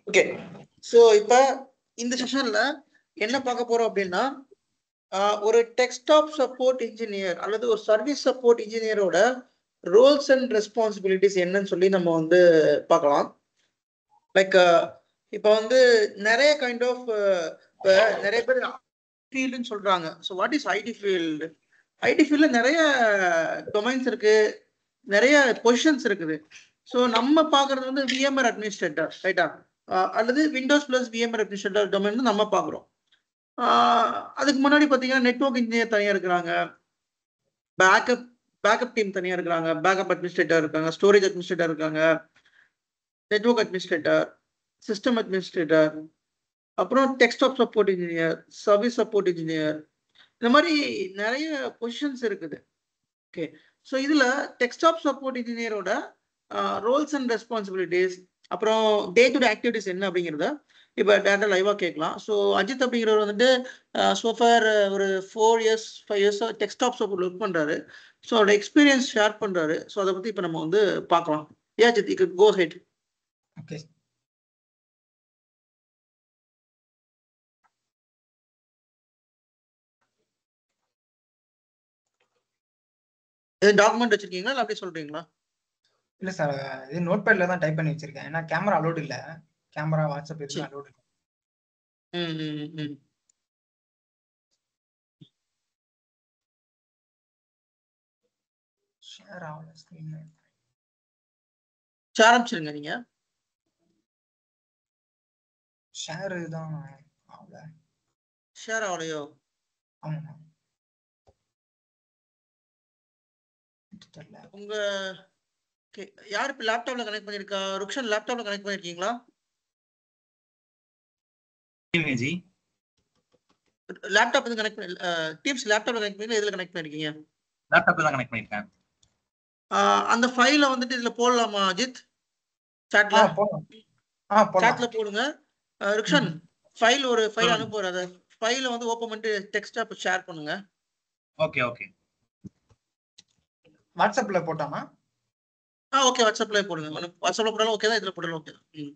Okay so இப்போ இந்த செஷன்ல என்ன பார்க்க போறோம் அப்படின்னா ஆஹ் ஒரு டெக்ஸ்டாப் சப்போர்ட் இன்ஜினியர் அல்லது ஒரு சர்வீஸ் சப்போர்ட் இன்ஜினியரோட ரோல்ஸ் அண்ட் ரெஸ்பான்சிபிலிட்டிஸ் என்னன்னு சொல்லி நம்ம வந்து பார்க்கலாம் லைக் இப்போ வந்து நிறைய கைண்ட் ஆஃப் இப்போ நிறைய பேர் ஃபீல்டுன்னு சொல்றாங்க so what is IT field IT ஃபீல்டில் நிறைய டொமைன்ஸ் இருக்கு நிறைய பொசிஷன்ஸ் இருக்குது ஸோ நம்ம பார்க்கறது வந்து விஎம்ஆர் அட்மினிஸ்ட்ரேட்டர் ரைட்டா அல்லது Windows plus V M R administrator domain நம்ம பார்க்குறோம் அதுக்கு முன்னாடி பார்த்தீங்கன்னா நெட்ஒர்க் இன்ஜினியர் தனியாக இருக்கிறாங்க பேக்கப் பேக்கப் டீம் தனியாக இருக்கிறாங்க பேக்கப் அட்மினிஸ்ட்ரேட்டர் இருக்காங்க ஸ்டோரேஜ் அட்மினிஸ்ட்ரேட்டர் இருக்காங்க நெட்ஒர்க் அட்மினிஸ்ட்ரேட்டர் சிஸ்டம் அட்மினிஸ்ட்ரேட்டர் அப்புறம் desktop support engineer service support engineer இந்த மாதிரி நிறைய பொசிஷன்ஸ் இருக்குது ஓகே ஸோ இதில் டெக்ஸ்டாப் சப்போர்ட் இன்ஜினியரோட ரோல்ஸ் அண்ட் ரெஸ்பான்சிபிலிட்டிஸ் அப்புறம் டே டு டே ஆக்டிவிட்டிஸ் என்ன அப்படிங்கிறத இப்போ டேரக்டாக லைவாக கேட்கலாம் ஸோ அஜித் அப்படிங்கிறவர் வந்துட்டு சோஃபார் ஒரு four years five years desktop support work பண்ணுறாரு ஸோ அவரோட எக்ஸ்பீரியன்ஸ் ஷேர் பண்ணுறாரு ஸோ அதை பற்றி இப்போ நம்ம வந்து பார்க்கலாம் ஏ அஜித் இக்கு கோ ஹெட் ஓகே எதுவும் டாக்குமெண்ட் வச்சிருக்கீங்களா இல்லை அப்படியே சொல்றீங்களா இல்ல சார் இது நோட் பேட்ல தான் டைப் பண்ணி வச்சிருக்கேன் ஏன்னா கேமரா அலோட் இல்ல கேமரா வாட்ஸ்அப் எதுவும் அலோட் இல்ல ம் ம் ம் ஷேர் ஆகல ஸ்கிரீன் சரி, ஆரம்பிச்சிருங்க நீங்க ஷேர் தான் ஆகல ஷேர் ஆகலையோ ஆமா தெரியல உங்க okay, யார் இப்போ லேப்டாப்ல கனெக்ட் பண்ணிருக்கா ருக்ஷன் லேப்டாப்ல கனெக்ட் பண்ணிருக்கீங்களா ஜி லேப்டாப் வந்து கனெக்ட் பண்ணி டீம்ஸ் லேப்டாப்ல கனெக்ட் பண்ணி இதுல கனெக்ட் பண்ணிருக்கீங்க லேப்டாப்ல தான் கனெக்ட் பண்ணிருக்கேன் ஆஹ் அந்த ஃபைலை வந்துட்டு இதுல போடலாமா அஜித் சாட்ல ஆ போலாம் ஆ போலாம் சாட்ல போடுங்க ஆஹ் ருக்ஷன் ஃபைல் ஒரு ஃபைல் சொல்லுங்க. அனுப்புற அதை ஃபைலை வந்து ஓப்பன் பண்ணிட்டு டெக்ஸ்டா ஷேர் பண்ணுங்க ஓகே ஓகே வாட்ஸ்அப்ல போட்டானா ஆ ஓகே வாட்ஸ்அப்ல போடுங்க வாட்ஸ்அப்ல போடாலும் ஓகே தான் இதுல போடலாம் ஓகே ம்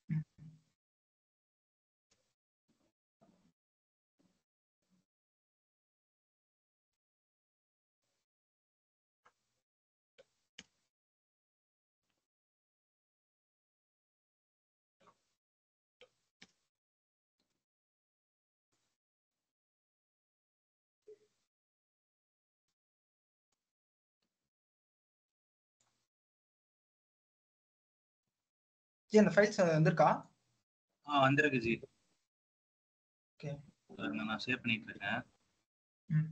ஜி அந்த ஃபைல்ஸ் வந்திருக்கா ஆ வந்திருக்கு ஜி Okay. பாருங்க, நான் சேவ் பண்ணிட்டு இருக்கேன் ம்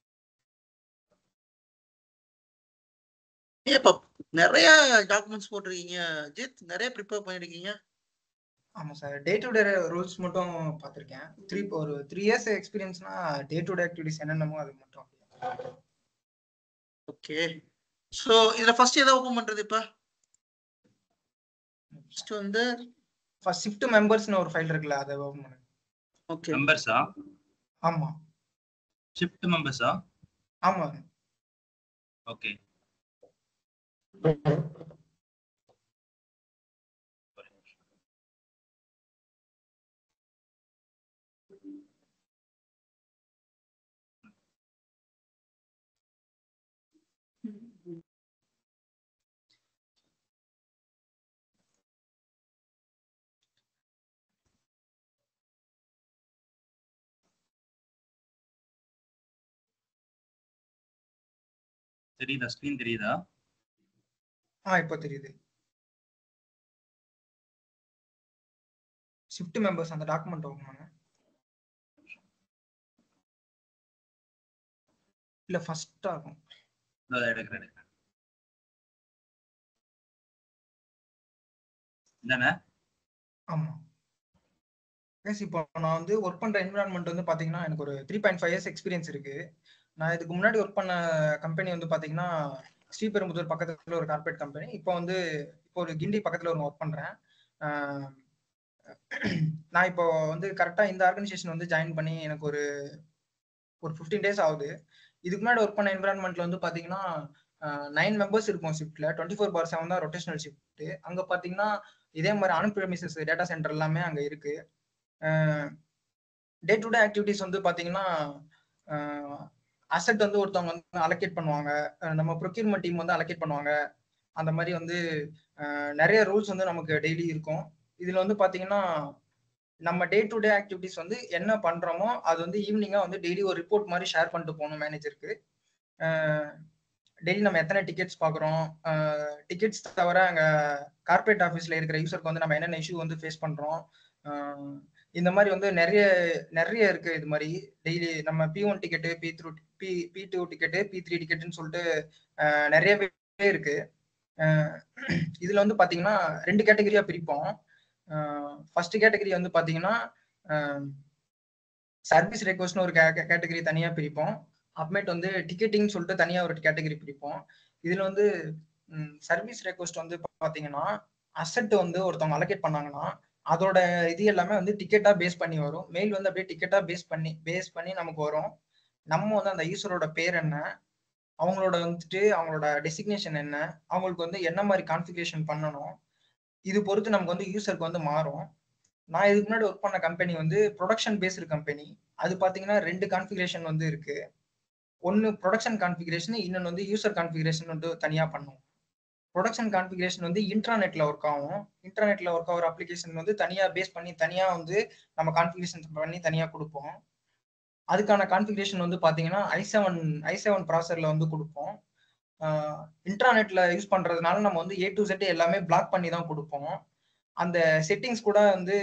ஏப்பா நிறைய டாக்குமெண்ட்ஸ் போட்டிருக்கீங்க அஜித் நிறைய ப்ரிப்பேர் பண்ணிருக்கீங்க ஆமா sir day to day rules மட்டும் பார்த்திருக்கேன் த்ரீ ஒரு த்ரீ இயர்ஸ் எக்ஸ்பீரியன்ஸ்னா டே டு டே ஆக்டிவிட்டிஸ் என்னென்னமோ அது மட்டும் ஓகே ஸோ இதுல ஃபர்ஸ்ட் எதை ஓப்பன் பண்றது இப்ப ஃபர்ஸ்ட் வந்து ஃபர்ஸ்ட் ஷிஃப்ட் மெம்பர்ஸ்னு ஒரு ஃபைல் இருக்குல்ல அதை ஓப்பன் பண்ணுங்க ஓகே மெம்பர்ஸா ஆமா ஷிஃப்ட் மெம்பர்ஸா ஆமா ஓகே தெரியுதா ஸ்கிரீன் தெரியுதா ஆ இப்போ தெரியுது ஷிஃப்ட் மெம்பர்ஸ் அந்த டாக்குமெண்ட் ஓப்பன் பண்ணுங்க இல்ல ஃபர்ஸ்ட் ஆகும் இதோ எடுக்கிறேன் எடுக்கிறேன் இதானே ஆமா எஸ் இப்போ நான் வந்து ஒர்க் பண்ற என்விரான்மெண்ட் வந்து பாத்தீங்கன்னா எனக்கு ஒரு three point five years experience இருக்கு நான் இதுக்கு முன்னாடி ஒர்க் பண்ண கம்பெனி வந்து பாத்தீங்கன்னா ஸ்ரீபெரும்புதூர் பக்கத்துல ஒரு கார்பரேட் கம்பெனி இப்போ வந்து இப்போ ஒரு கிண்டி பக்கத்துல ஒரு ஒர்க் பண்றேன் ஆஹ் நான் இப்போ வந்து கரெக்டா இந்த ஆர்கனைசேஷன் வந்து ஜாயின் பண்ணி எனக்கு ஒரு ஒரு ஃபிஃப்டீன் டேஸ் ஆகுது இதுக்கு முன்னாடி ஒர்க் பண்ண என்விரான்மெண்ட்ல வந்து பாத்தீங்கன்னா நைன் மெம்பர்ஸ் இருக்கும் ஷிஃப்ட்ல டுவெண்ட்டி ஃபோர் பார் செவன் தான் ரொட்டேஷனல் ஷிஃப்ட் அங்க பாத்தீங்கன்னா இதே மாதிரி ஆன் ப்ரெமிசஸ் டேட்டா சென்டர் எல்லாமே அங்க இருக்கு டே டு டே ஆக்டிவிட்டிஸ் வந்து பாத்தீங்கன்னா அசெட் வந்து ஒருத்தவங்க வந்து அலோகேட் பண்ணுவாங்க அஹ் நம்ம ப்ரொக்யூர்மெண்ட் டீம் வந்து அலோகேட் பண்ணுவாங்க அந்த மாதிரி வந்து அஹ் நிறைய ரூல்ஸ் வந்து நமக்கு டெய்லி இருக்கும் இதுல வந்து பாத்தீங்கன்னா நம்ம டே டு டே ஆக்டிவிட்டிஸ் வந்து என்ன பண்றோமோ அது வந்து ஈவினிங்கா வந்து டெய்லி ஒரு ரிப்போர்ட் மாதிரி ஷேர் பண்ணிட்டு போகணும் மேனேஜருக்கு டெய்லி நம்ம எத்தனை டிக்கெட்ஸ் பார்க்குறோம் டிக்கெட்ஸ் தவிர அங்கே கார்பரேட் ஆஃபீஸில் இருக்கிற யூசருக்கு வந்து நம்ம என்னென்ன இஷ்யூ வந்து ஃபேஸ் பண்ணுறோம் இந்த மாதிரி வந்து நிறைய நிறைய இருக்கு இது மாதிரி டெய்லி நம்ம P one ticket P through P P two ticket P three டிக்கெட்டுன்னு சொல்லிட்டு அஹ், நிறையவே இருக்கு அஹ், இதுல வந்து பாத்தீங்கன்னா ரெண்டு கேட்டகரியா பிரிப்போம் ஃபர்ஸ்ட் கேட்டகரி வந்து பாத்தீங்கன்னா சர்வீஸ் ரெக்வஸ்ட்னு ஒரு கேட்டகரி தனியா பிரிப்போம் அப்புறமேட்டு வந்து டிக்கெட்டிங் சொல்லிட்டு தனியா ஒரு கேட்டகரி பிரிப்போம் இதுல வந்து சர்வீஸ் ரெக்வஸ்ட் வந்து பாத்தீங்கன்னா அசெட் வந்து ஒருத்தவங்க அலோகேட் பண்ணாங்கன்னா அதோட இது எல்லாமே வந்து டிக்கெட்டா பேஸ் பண்ணி வரும் மெயில் வந்து அப்படியே டிக்கெட்டா பேஸ் பண்ணி பேஸ் பண்ணி நமக்கு வரும் நம்ம வந்து அந்த யூசரோட பேர் என்ன அவங்களோட வந்துட்டு அவங்களோட டெசிக்னேஷன் என்ன அவங்களுக்கு வந்து என்ன மாதிரி கான்ஃபிகரேஷன் பண்ணணும் இது பொறுத்து நமக்கு வந்து யூசருக்கு வந்து மாறும் நான் இதுக்கு முன்னாடி ஒர்க் பண்ண கம்பெனி வந்து ப்ரொடக்ஷன் பேஸ்டு கம்பெனி அது பாத்தீங்கன்னா ரெண்டு கான்ஃபிகரேஷன் வந்து இருக்கு ஒன்னு ப்ரொடக்ஷன் கான்ஃபிகரேஷன் இன்னொன்று வந்து யூசர் கான்ஃபிகரேஷன் வந்து தனியா பண்ணும் ப்ரொடக்ஷன் கான்ஃபிகரேஷன் வந்து இன்டர்நெட்ல ஒர்க் ஆகும் இன்டர்நெட்ல ஒர்க் ஆகிற அப்ளிகேஷன் வந்து தனியா பேஸ் பண்ணி தனியா வந்து நம்ம கான்ஃபிகரேஷன் பண்ணி தனியா கொடுப்போம் அதுக்கான கான்ஃபிகரேஷன் வந்து பாத்தீங்கன்னா ஐ செவன் ஐ செவன் ப்ராசர்ல வந்து கொடுப்போம் இன்டர்நெட்ல யூஸ் பண்றதுனால நம்ம வந்து ஏ டு செட் எல்லாமே பிளாக் பண்ணி தான் கொடுப்போம் அந்த செட்டிங்ஸ் கூட வந்து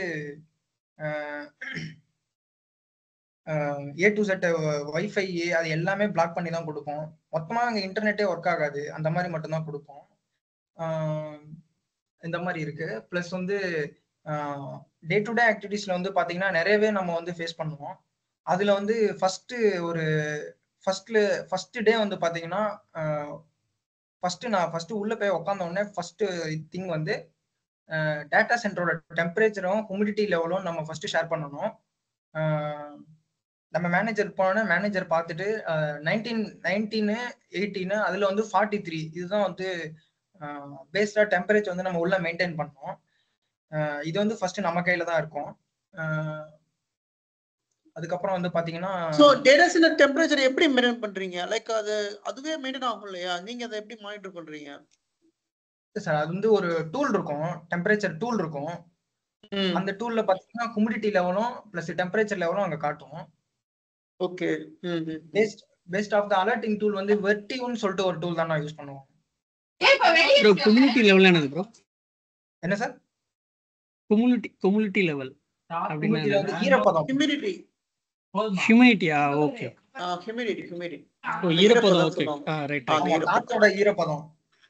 ஏ டு செட் வைஃபை அது எல்லாமே பிளாக் பண்ணி தான் கொடுப்போம் மொத்தமாக அங்கே இன்டர்நெட்டே ஒர்க் ஆகாது அந்த மாதிரி மட்டும்தான் கொடுப்போம் ஆஹ் இந்த மாதிரி இருக்கு ப்ளஸ் வந்து டே டு டே ஆக்டிவிட்டீஸ்ல வந்து பார்த்தீங்கன்னா நிறையவே நம்ம வந்து ஃபேஸ் பண்ணுவோம் அதில் வந்து ஃபர்ஸ்ட் ஒரு ஃபர்ஸ்ட்ல ஃபர்ஸ்ட் டே வந்து பார்த்தீங்கன்னா ஃபர்ஸ்ட் நான் ஃபர்ஸ்ட் உள்ள போய் உட்காந்த உடனே ஃபர்ஸ்ட் திங் வந்து டேட்டா சென்டரோட டெம்பரேச்சரும் ஹுமிடிட்டி லெவலும் நம்ம ஃபர்ஸ்ட் ஷேர் பண்ணணும் ஆஹ் நம்ம மேனேஜர் போனோன்னா மேனேஜர் பார்த்துட்டு நைன்டீன் நைன்டீனு எயிட்டீனு அதில் வந்து ஃபார்ட்டி த்ரீ இதுதான் வந்து பேஸ்டாக டெம்பரேச்சர் வந்து நம்ம உள்ள மெயின்டைன் பண்ணோம் ஆஹ் இது வந்து ஃபர்ஸ்ட் நம்ம கையில தான் இருக்கும் ஆஹ் அதுக்கப்புறம் வந்து பாத்தீங்கன்னா சோ டேட்டா சென்டர் டெம்பரேச்சர் எப்படி மெயின்டைன் பண்றீங்க லைக் அது அதுவே மெயின்டைன் ஆகும் இல்லையா நீங்க அதை எப்படி மானிட்டர் பண்றீங்க சார் அது வந்து ஒரு டூல் இருக்கும் டெம்பரேச்சர் டூல் இருக்கும் அந்த டூல்ல பாத்தீங்கன்னா ஹுமிடிட்டி லெவலும் பிளஸ் டெம்பரேச்சர் லெவலும் அங்க காட்டும் okay based based of the alerting tool வந்து வெர்டிவ்னு சொல்லிட்டு ஒரு டூல் தான் நான் யூஸ் பண்ணுவோம் ப்ரோ கும்யூனிட்டி லெவல் என்னது ப்ரோ என்ன சார் கும்யூனிட்டி கும்யூனிட்டி லெவல் அப்படின்னா ஹுமிடிட்டில வந்து ஈரப்பதம் ஹியூமிடிட்டி ஹியூமினிட்டியா ஓகே ஹியூமிடிட்டி ஹியூமிடிட்டி ஓ ஈரப்பதம் ஓகே சொல்லுவாங்க. ஆ ரைட் ஆ, ரைட் ஆமா, ஈரப்பதம். காத்தோட ஈரப்பதம்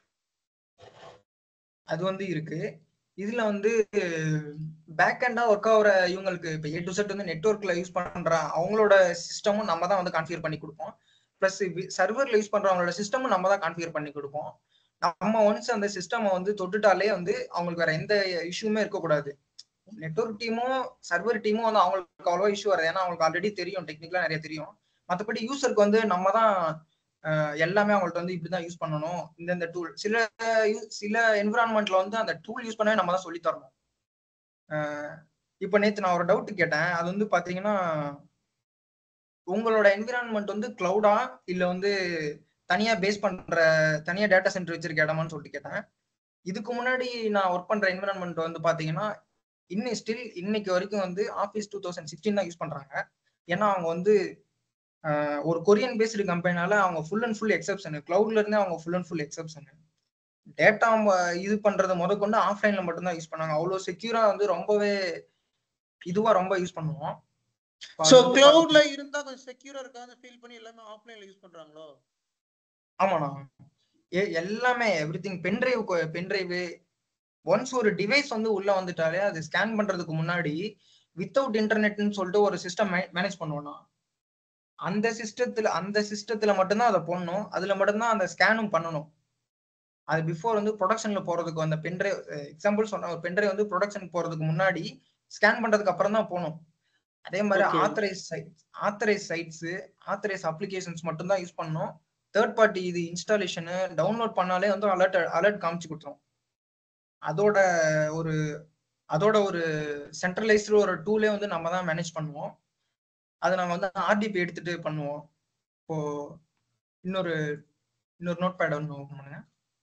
அது வந்து இருக்கு இதுல வந்து பேக் எண்டா ஒர்க் ஆகுற இவங்களுக்கு இப்ப ஏ டு செட் வந்து நெட்ஒர்க்ல யூஸ் பண்ற அவங்களோட சிஸ்டமும் நம்ம தான் வந்து கான்ஃபிகர் பண்ணி கொடுப்போம் பிளஸ் சர்வர்ல யூஸ் பண்றவங்களோட சிஸ்டமும் நம்ம தான் கான்ஃபிகர் பண்ணி கொடுப்போம் நம்ம ஒன்ஸ் அந்த சிஸ்டம் வந்து தொட்டுட்டாலே வந்து அவங்களுக்கு வேற எந்த இஷ்யூமே இருக்கக்கூடாது நெட்ஒர்க் டீமும் சர்வர் டீமும் வந்து அவங்களுக்கு அவ்வளோ இஷ்யூ வருது ஏன்னா அவங்களுக்கு ஆல்ரெடி தெரியும் டெக்னிக்கலா நிறைய தெரியும் மற்றபடி யூசருக்கு வந்து நம்ம தான் அஹ், எல்லாமே அவங்கள்ட்ட வந்து இப்படிதான் யூஸ் பண்ணணும் இந்தந்த டூல் சில யூ- சில என்விரான்மெண்ட்ல வந்து அந்த டூல் யூஸ் பண்ணவே நம்ம தான் சொல்லி தரணும் அஹ், இப்போ நேத்து நான் ஒரு டவுட் கேட்டேன் அது வந்து பாத்தீங்கன்னா உங்களோட என்விரான்மெண்ட் வந்து கிளவுடா இல்ல வந்து தனியா பேஸ் பண்ற தனியா டேட்டா சென்டர் வச்சிருக்க இடமான்னு சொல்லிட்டு கேட்டேன் இதுக்கு முன்னாடி நான் ஒர்க் பண்ற என்விரான்மெண்ட் வந்து பாத்தீங்கன்னா இன்னும் ஸ்டில் இன்னைக்கு வரைக்கும் வந்து ஆஃபீஸ் டூ தௌசண்ட் சிக்ஸ்டீன் தான் யூஸ் பண்றாங்க ஏன்னா அவங்க வந்து ஆஹ், ஒரு கொரியன் பேஸ்டு கம்பெனினால அவங்க ஃபுல் அண்ட் ஃபுல் எக்ஸப்ஷன் கிளவுட்ல இருந்தே அவங்க full and full exception data இது பண்றது முத கொண்டு ஆஃப்லைன்ல மட்டும்தான் யூஸ் பண்ணாங்க அவ்வளோ செக்யூரா வந்து ரொம்பவே இதுவா ரொம்ப யூஸ் பண்ணுவோம் இப்ப சோ அது வந்து கிளவுட்ல இருந்தா கொஞ்சம் செக்யூரா இருக்கான்னு ஃபீல் பண்ணி எல்லாமே ஆஃப்லைன்ல யூஸ் பண்றாங்களோ ஆமாண்ணா எ- எல்லாமே everything pendrive pendrive once ஒரு டிவைஸ் வந்து உள்ள வந்துட்டாலே அது ஸ்கேன் பண்றதுக்கு முன்னாடி வித்தவுட் இன்டர்நெட்னு சொல்லிட்டு ஒரு சிஸ்டம் மேனேஜ் பண்ணுவோம்னா அந்த சிஸ்டத்துல அந்த சிஸ்டத்துல மட்டும்தான் அதை போடணும் அதுல மட்டும்தான் அந்த ஸ்கேனும் பண்ணணும் அது பிஃபோர் வந்து ப்ரொடக்ஷன்ல போறதுக்கு அந்த பென்ட்ரைவ் எக்ஸாம்பிள் சொன்ன ஒரு பென்ட்ரைவ் வந்து ப்ரொடக்ஷன் போறதுக்கு முன்னாடி ஸ்கேன் பண்றதுக்கு அப்புறம் தான் போகணும் அதே மாதிரி Okay. Authorised sites authorised sites authorised applications மட்டும் தான் யூஸ் பண்ணணும் தேர்ட் பார்ட்டி இது இன்ஸ்டாலேஷனு டவுன்லோட் பண்ணாலே வந்து அலர்ட் அலர்ட் காமிச்சு கொடுத்துரும் அதோட ஒரு அதோட ஒரு சென்ட்ரலைஸ்டு ஒரு டூலே வந்து நம்ம தான் மேனேஜ் பண்ணுவோம் அதை நம்ம வந்து ஆர்டிபி எடுத்துட்டு பண்ணுவோம் இப்போ இன்னொரு இன்னொரு நோட் பேட் ஒன்று ஓப்பன் பண்ணுங்க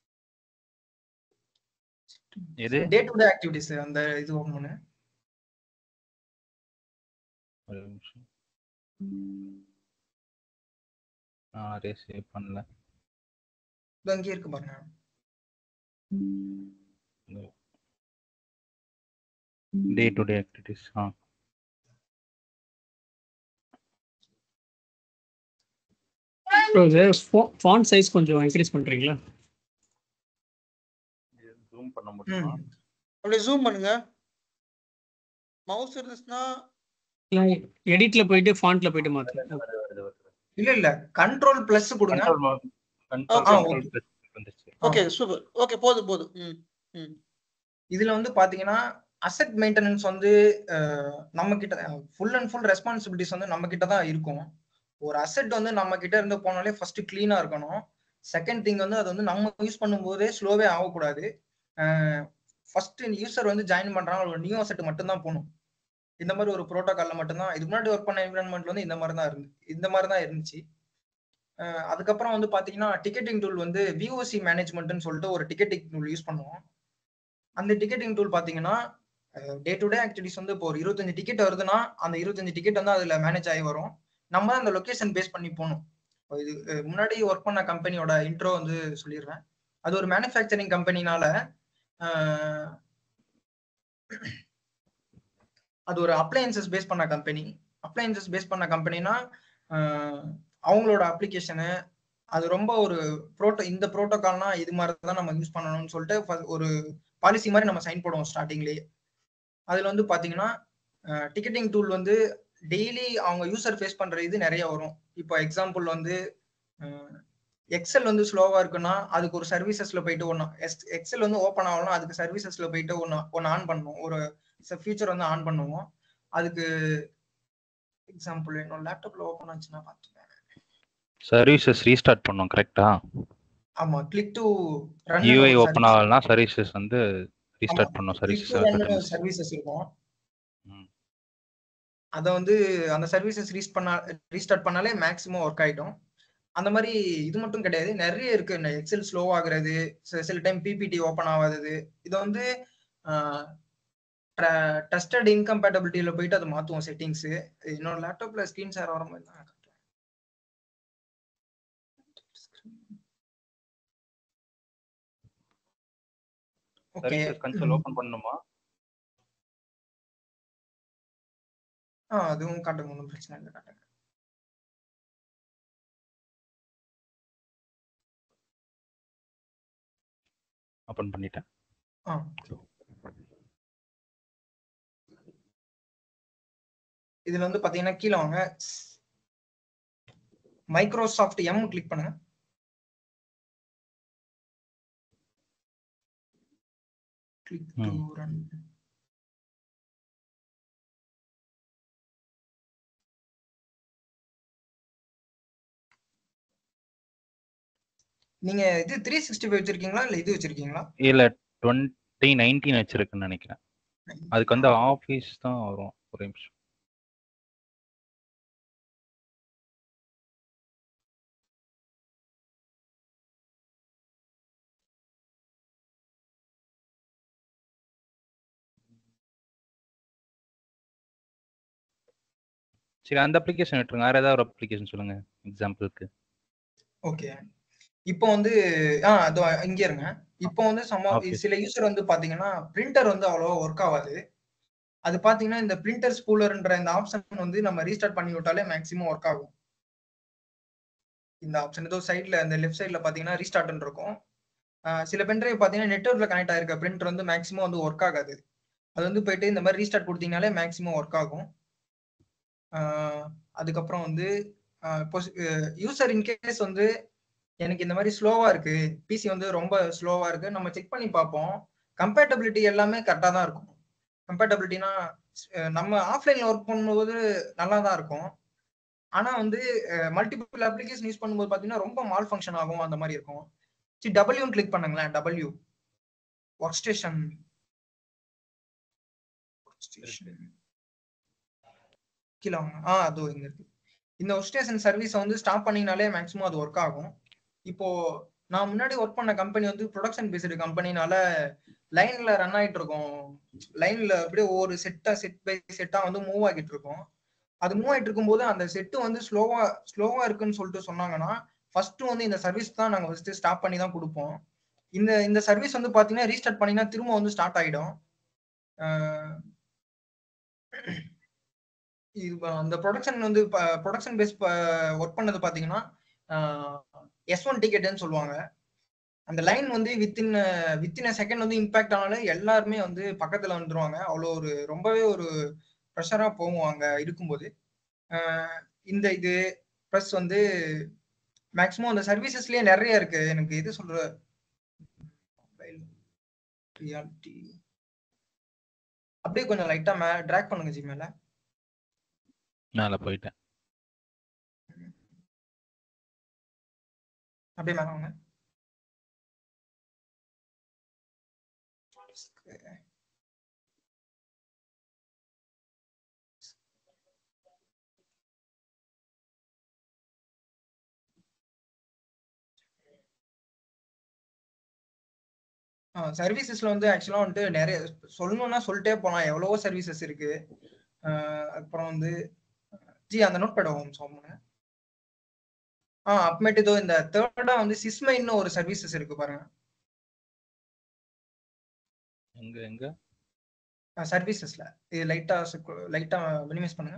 எது டே டு டே ஆக்டிவிட்டிஸ் அந்த இது ஓப்பன் பண்ணுங்க ஒரு நிமிஷம் நான் அதே சேவ் பண்ணல இது அங்கேயே இருக்கு பாருங்க டே டு டே ஆக்டிவிட்டிஸ் ஆ ப்ரோ இது ஃபாண்ட் சைஸ் கொஞ்சம் இன்க்ரீஸ் பண்றீங்களா ஜூம் பண்ண முடியுமா ம். அப்படியே ஜூம் பண்ணுங்க மவுஸ் இருந்துச்சுன்னா இல்லை எடிட்ல போயிட்டு ஃபாண்ட்ல போயிட்டு மாத்துங்க வருது, வருது, வருது. இல்ல இல்ல கண்ட்ரோல் பிளஸ் கொடுங்க Control mo- control ஆ, control plus வந்துச்சு. ஓகே சூப்பர் ஓகே போதும் போதும் ம் ம் இதுல வந்து பாத்தீங்கன்னா அசெட் மெயின்டெனன்ஸ் வந்து அஹ், நம்ம கிட்ட ஃபுல் அண்ட் ஃபுல் ரெஸ்பான்சிபிலிட்டிஸ் வந்து நம்ம கிட்ட தான் இருக்கும் ஒரு அசெட் வந்து நம்ம கிட்ட இருந்து போனாலே ஃபர்ஸ்ட் கிளீனா இருக்கணும் செகண்ட் திங் வந்து அது வந்து நம்ம யூஸ் பண்ணும்போதே ஸ்லோவே ஆகக்கூடாது ஃபர்ஸ்ட் யூசர் வந்து ஜாயின் பண்றாங்க ஒரு நியூ அசெட் மட்டும் தான் போகணும் இந்த மாதிரி ஒரு ப்ரோட்டோகால்ல மட்டும்தான் இது முன்னாடி ஒர்க் பண்ண என்விரான்மெண்ட் வந்து இந்த மாதிரி தான் இருந்து இந்த மாதிரி தான் இருந்துச்சு அஹ், அதுக்கப்புறம் வந்து பாத்தீங்கன்னா டிக்கெட்டிங் டூல் வந்து விஓசி மேனேஜ்மெண்ட்னு சொல்லிட்டு ஒரு டிக்கெட்டிங் டூல் யூஸ் பண்ணுவோம் அந்த டிக்கெட்டிங் டூல் பாத்தீங்கன்னா டே டு டே ஆக்டிவிட்டிஸ் வந்து இப்போ ஒரு இருபத்தஞ்சு டிக்கெட் வருதுன்னா அந்த இருபத்தஞ்சு டிக்கெட் வந்து அதுல மேனேஜ் ஆகி வரும் நம்ம தான் அந்த லொகேஷன் பேஸ் பண்ணி போகணும் இப்போ இது அஹ், முன்னாடி ஒர்க் பண்ண கம்பெனியோட இன்ட்ரோ வந்து சொல்லிடுறேன் அது ஒரு மேனுஃபேக்சரிங் கம்பெனினால அது ஒரு அப்ளையன்சஸ் பேஸ் பண்ண கம்பெனி அப்ளையன்சஸ் பேஸ் பண்ண கம்பெனினா அவங்களோட அப்ளிகேஷனு அது ரொம்ப ஒரு ப்ரோட்டோ இந்த ப்ரோட்டோகால்னா இது மாதிரி தான் நம்ம யூஸ் பண்ணணும்னு சொல்லிட்டு first ஒரு பாலிசி மாதிரி நம்ம சைன் போடுவோம் ஸ்டார்டிங்லேயே அதில் வந்து பார்த்தீங்கன்னா டிக்கெட்டிங் டூல் வந்து டெய்லி அவங்க யூசர் ஃபேஸ் பண்ணுற இது நிறைய வரும் இப்போ எக்ஸாம்பிள் வந்து எக்ஸல் வந்து ஸ்லோவாக இருக்குன்னா அதுக்கு ஒரு சர்வீசஸில் போயிட்டு ஒன்று எக்ஸல் வந்து ஓப்பன் ஆகலாம் அதுக்கு சர்வீசஸில் போயிட்டு ஒன்று ஒன்று ஆன் பண்ணுவோம் ஒரு ஃபீச்சர் வந்து ஆன் பண்ணுவோம் அதுக்கு எக்ஸாம்பிள் என்னோட லேப்டாப்ல ஓப்பன் ஆச்சுன்னா பார்த்துக்கேன் சர்வீசஸ் ரீஸ்டார்ட் பண்ணோம் கரெக்டா ஆமா click to run UI open ஆகலனா சர்வீசஸ் வந்து ரீஸ்டார்ட் பண்ணோம் சர்வீசஸ் சர்வீசஸ் இருக்கும் ம். அத வந்து அந்த சர்வீசஸ் ரீஸ் பண்ணா ரீஸ்டார்ட் பண்ணாலே மேக்ஸிமம் ஒர்க் ஆயிடும் அந்த மாதிரி இது மட்டும் கிடையாது நிறைய இருக்கு இந்த எக்ஸல் ஸ்லோ ஆகுறது சில- சில டைம் பிபிடி ஓப்பன் ஆகாதது இதை வந்து டஸ்டட் இன்கம்பேட்டபிலிட்டியில போயிட்டு அதை மாத்துவோம் செட்டிங்ஸ் என்னோட லேப்டாப்ல ஸ்கிரீன் ஷேர் வர மாதிரி தான் காட்டுறேன். ஓகே சர்வீசஸ் கன்சோல் ஓபன் பண்ணணுமா ஆ அதுவும் காட்டுங்க ஒன்றும் பிரச்சனை இல்லை காட்டுங்க ஓபன் பண்ணிட்டேன் ஆ இதுல வந்து பாத்தீங்கன்னா கீழே வாங்க மைக்ரோசாஃப்ட் எம் கிளிக் பண்ணுங்க கிளிக் டு ம். ரன் நீங்க இது த்ரீ சிக்ஸ்டி ஃபைவ் வச்சிருக்கீங்களா இல்ல இது வச்சிருக்கீங்களா இல்ல டுவெண்ட்டி நைன்டீன் வச்சிருக்குன்னு நினைக்கிறேன் அதுக்கு வந்து ஆஃபீஸ் தான் வரும் ஒரு நிமிஷம் சரி அந்த அப்ளிகேஷன் விட்டுருங்க வேற ஏதாவது ஒரு அப்ளிகேஷன் சொல்லுங்க எக்ஸாம்பிளுக்கு ஓகே இப்போ வந்து ஆ அதோ இங்க இருங்க இப்போ வந்து சம Okay. சில யூசர் வந்து பாத்தீங்கன்னா பிரிண்டர் வந்து அவ்வளவா ஒர்க் ஆகாது அது பாத்தீங்கன்னா இந்த பிரிண்டர் ஸ்பூலர்ன்ற இந்த ஆப்ஷன் வந்து நம்ம ரீஸ்டார்ட் பண்ணி விட்டாலே மேக்ஸிமம் ஒர்க் ஆகும் இந்த ஆப்ஷன் ஏதோ சைட்ல அந்த லெஃப்ட் சைட்ல பாத்தீங்கன்னா ரீஸ்டார்ட்னு இருக்கும் ஆஹ் சில பென்ட்ரைவ் பாத்தீங்கன்னா நெட்ஒர்க்ல கனெக்ட் ஆயிருக்க பிரிண்டர் வந்து மேக்ஸிமம் வந்து ஒர்க் ஆகாது அது வந்து போயிட்டு இந்த மாதிரி ரீஸ்டார்ட் கொடுத்தீங்கனாலே மேக்ஸிமம் ஒர்க் ஆகும் ஆஹ் அதுக்கப்புறம் வந்து ஆஹ் இப்போ யூசர் இன்கேஸ் வந்து எனக்கு இந்த மாதிரி ஸ்லோவா இருக்கு பிசி வந்து ரொம்ப ஸ்லோவா இருக்கு நம்ம செக் பண்ணி பார்ப்போம் கம்பேட்டபிலிட்டி எல்லாமே கரெக்டா தான் இருக்கும் கம்பேட்டபிலிட்டினா நம்ம ஆஃப்லைன்ல ஒர்க் பண்ணும்போது நல்லா தான் இருக்கும் ஆனா வந்து மல்டிபிள் அப்ளிகேஷன் யூஸ் பண்ணும்போது பாத்தீங்கன்னா ரொம்ப மால் ஃபங்க்ஷன் ஆகும் அந்த மாதிரி இருக்கும் சரி டபிள்யூ கிளிக் பண்ணுங்களேன் டபிள்யூ ஒர்க் ஸ்டேஷன் கீழே வாங்க ஆ அதோ இங்க இருக்கு இந்த ஒர்க் ஸ்டேஷன் சர்வீஸை வந்து ஸ்டாப் பண்ணீங்கனாலே மேக்ஸிமம் அது ஒர்க் ஆகும் இப்போ நான் முன்னாடி ஒர்க் பண்ண கம்பெனி வந்து ப்ரொடக்ஷன் பேஸ்டு கம்பெனினால லைன்ல ரன் ஆயிட்டு இருக்கும் லைன்ல அப்படியே ஒவ்வொரு செட்டா செட் பை செட்டா வந்து மூவ் ஆகிட்டு இருக்கும் அது மூவ் ஆயிட்டு இருக்கும்போது அந்த செட்டு வந்து ஸ்லோவா ஸ்லோவா இருக்குன்னு சொல்லிட்டு சொன்னாங்கன்னா ஃபர்ஸ்ட் வந்து இந்த சர்வீஸ் தான் நாங்க ஃபர்ஸ்ட் ஸ்டாப் பண்ணி தான் கொடுப்போம் இந்த இந்த சர்வீஸ் வந்து பாத்தீங்கன்னா ரீஸ்டார்ட் பண்ணீங்கன்னா திரும்ப வந்து ஸ்டார்ட் ஆயிடும் அஹ் இது ப- அந்த ப்ரொடக்ஷன் வந்து ப்ரொடக்ஷன் பேஸ் ஒர்க் பண்ணது பாத்தீங்கன்னா எஸ் ஒன் டிக்கெட்னு சொல்லுவாங்க அந்த லைன் வந்து வித்தின் வித்தின் அ செகண்ட் வந்து இம்பாக்ட் ஆனாலே எல்லாருமே வந்து பக்கத்துல வந்துருவாங்க அவ்வளோ ஒரு ரொம்பவே ஒரு ப்ரெஷரா போகும் அங்க இருக்கும்போது அஹ் இந்த இது ப்ளஸ் வந்து மேக்ஸிமம் அந்த சர்வீசஸ்லயே நிறைய இருக்கு எனக்கு இது சொல்ற ரியாலிட்டி அப்படியே கொஞ்சம் லைட்டா மே ட்ராக் பண்ணுங்க ஜி மேல மேல போயிட்டேன் அப்படியே மேல வாங்க சர்வீசஸ்ல வந்து ஆக்சுவலா வந்துட்டு நிறைய சொல்லணும்னா சொல்லிட்டே போலாம் எவ்வளவோ சர்வீசஸ் இருக்கு அஹ் அப்புறம் வந்து ஜி அந்த நோட் பேட் ஹோம் சொல்லுங்க ஆ அப்புறமேட்டு இதோ இந்த தேர்டா வந்து சிஸ்மைன்னு ஒரு சர்வீசஸ் இருக்கு பாருங்க எங்க எங்க சர்வீசஸ்ல இது லைட்டா லைட்டா மினிமைஸ் பண்ணுங்க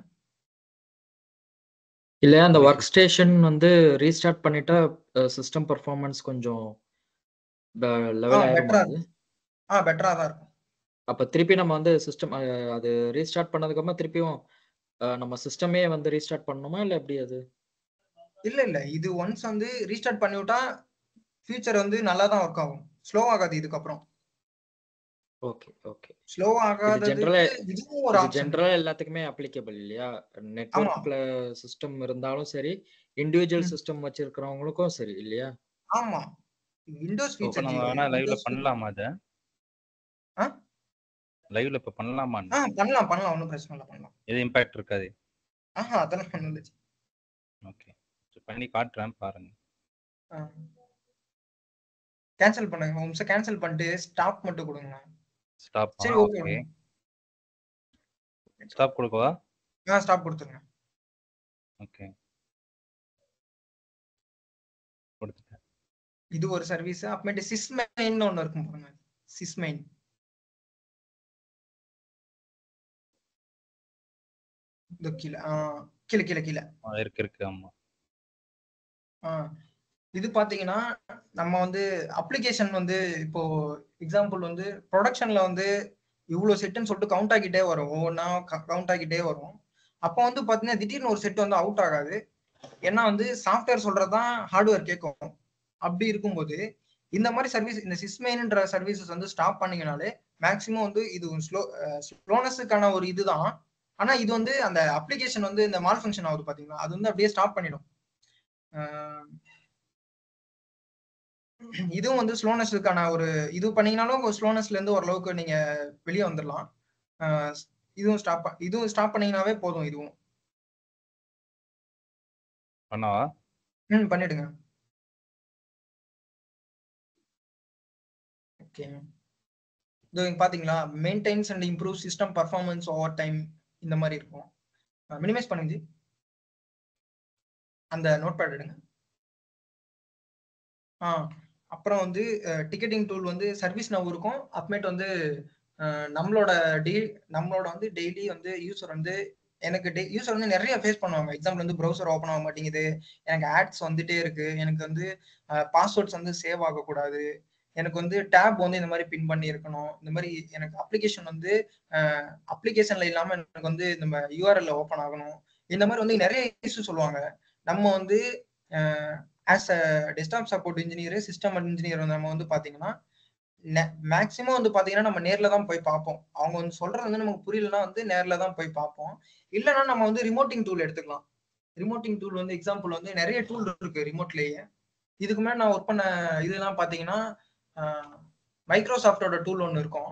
இல்ல அந்த ஒர்க் ஸ்டேஷன் வந்து ரீஸ்டார்ட் பண்ணிட்டா சிஸ்டம் பெர்ஃபார்மன்ஸ் கொஞ்சம் லெவல் ஆ, ஆயிருமா better ஆ அது ஆ பெட்டரா தான் இருக்கும் அப்ப திருப்பி நம்ம வந்து சிஸ்டம் அது ரீஸ்டார்ட் பண்ணதுக்கு அப்புறமா திருப்பியும் அஹ், நம்ம சிஸ்டமே வந்து ரீஸ்டார்ட் பண்ணணுமா இல்ல எப்படி அது இல்ல இல்ல இது ஒன்ஸ் வந்து ரீஸ்டார்ட் பண்ணி விட்டா ஃபியூச்சர் வந்து நல்லா தான் ஒர்க் ஆகும் ஸ்லோ ஆகாது இதுக்கப்புறம் ஓகே ஓகே ஸ்லோ ஆகாததுக்கு general-ஆ- இதுவும் ஒரு இது ஆப்ஷன் ஜென்ரலா எல்லாத்துக்குமே அப்ளிகபிள் இல்லையா நெட்வொர்க்ல சிஸ்டம் இருந்தாலும் சரி இண்டிவிஜுவல் ம். சிஸ்டம் வச்சிருக்கிறவங்களுக்கும் சரி இல்லையா ஆமா விண்டோஸ் இப்போ ஃபீச்சர் நம்ம வேணா லைவ்ல பண்ணலாமா அத ஆ? லைவ்ல இப்ப பண்ணலாமா ஆ பண்ணலாம் பண்ணலாம் ஒன்றும் பிரச்சனை இல்லை பண்ணலாம் எது இம்பாக்ட் இருக்காது ஆஹா அதெல்லாம் ஒன்றும் இல்லை ஓகே பண்ணி காட்டுறேன் பாருங்க கேன்சல் பண்ணுங்க ஒரு நிமிஷம் கேன்சல் பண்ணிட்டு ஸ்டாப் மட்டும் கொடுங்க ஸ்டாப் சரி ஓகே ஓகே ஸ்டாப் கொடுக்கவா ஆ ஸ்டாப் கொடுத்துருங்க ஓகே கொடுத்துட்டேன் இது ஒரு சர்வீஸ் அப்புறமேட்டு சிஸ்மைன் ஒன்று இருக்கும் பாருங்க சிஸ்மைன் இந்த கீழே ஆ கீழே கீழே கீழே ஆ, இருக்கு இருக்கு ஆமா ஆ இது பாத்தீங்கன்னா நம்ம வந்து அப்ளிகேஷன் வந்து இப்போ எக்ஸாம்பிள் வந்து ப்ரொடக்ஷன்ல வந்து இவ்வளவு செட்டுன்னு சொல்லிட்டு கவுண்ட் ஆகிட்டே வரும் ஒவ்வொன்றா கவுண்ட் ஆகிட்டே வரும் அப்போ வந்து பாத்தீங்கன்னா திடீர்னு ஒரு செட் வந்து அவுட் ஆகாது ஏன்னா வந்து சாஃப்ட்வேர் சொல்றதுதான் ஹார்ட்வேர் கேட்கும் அப்படி இருக்கும்போது இந்த மாதிரி சர்வீஸ் இந்த சிஸ்மெயின்ன்ற சர்வீசஸ் வந்து ஸ்டாப் பண்ணீங்கனாலே மேக்ஸிமம் வந்து இது ஸ்லோ ஸ்லோனஸுக்கான ஒரு இதுதான் ஆனா இது வந்து அந்த அப்ளிகேஷன் வந்து இந்த மால் ஃபங்க்ஷன் ஆகுது பாத்தீங்களா அது வந்து அப்படியே ஸ்டாப் பண்ணிடும் ஆஹ் இதுவும் வந்து ஸ்லோனஸ்க்கான ஒரு இது பண்ணீங்கனாலும் ஸ்லோனஸ்ல இருந்து ஓரளவுக்கு நீங்க வெளியே வந்துடலாம் ஆஹ் இதுவும் ஸ்டாப் இதுவும் ஸ்டாப் பண்ணீங்கனாவே போதும் இதுவும் பண்ணவா ம் பண்ணிடுங்க ஓகே இதோ இங்க பாத்தீங்களா maintains and improve system performance over time இந்த மாதிரி இருக்கும் மினிமைஸ் பண்ணுங்க ஜி அந்த நோட் பேட் எடுங்க ஆ அப்புறம் வந்து டிக்கெட்டிங் டூல் வந்து சர்வீஸ் நவ் இருக்கும் அப்புறமேட்டு வந்து அஹ், நம்மளோட டெய் நம்மளோட வந்து டெய்லி வந்து யூசர் வந்து எனக்கு டே யூசர் வந்து நிறைய ஃபேஸ் பண்ணுவாங்க எக்ஸாம்பிள் வந்து ப்ரௌசர் ஓப்பன் ஆக மாட்டேங்குது எனக்கு ஆட்ஸ் வந்துட்டே இருக்கு எனக்கு வந்து பாஸ்வேர்ட்ஸ் வந்து சேவ் ஆகக்கூடாது எனக்கு வந்து டேப் வந்து இந்த மாதிரி பின் பண்ணி இருக்கணும் இந்த மாதிரி எனக்கு அப்ளிகேஷன் வந்து அப்ளிகேஷன்ல இல்லாம எனக்கு வந்து நம்ம யூஆர்எல்ல ஓப்பன் ஆகணும் இந்த மாதிரி வந்து நிறைய இஷ்யூ சொல்லுவாங்க நம்ம வந்து as a desktop support engineer system engineer வந்து நம்ம வந்து பாத்தீங்கன்னா மேக்ஸிமம் வந்து பாத்தீங்கன்னா நம்ம நேர்ல தான் போய் பார்ப்போம் அவங்க வந்து சொல்றது வந்து நமக்கு புரியலன்னா வந்து நேர்ல தான் போய் பார்ப்போம் இல்லைன்னா நம்ம வந்து ரிமோட்டிங் டூல் எடுத்துக்கலாம் ரிமோட்டிங் டூல் வந்து எக்ஸாம்பிள் வந்து நிறைய டூல் இருக்கு ரிமோட்லயே இதுக்கு முன்னாடி நான் ஒர்க் பண்ண இதெல்லாம் பாத்தீங்கன்னா மைக்ரோசாஃப்டோட டூல் ஒன்று இருக்கும்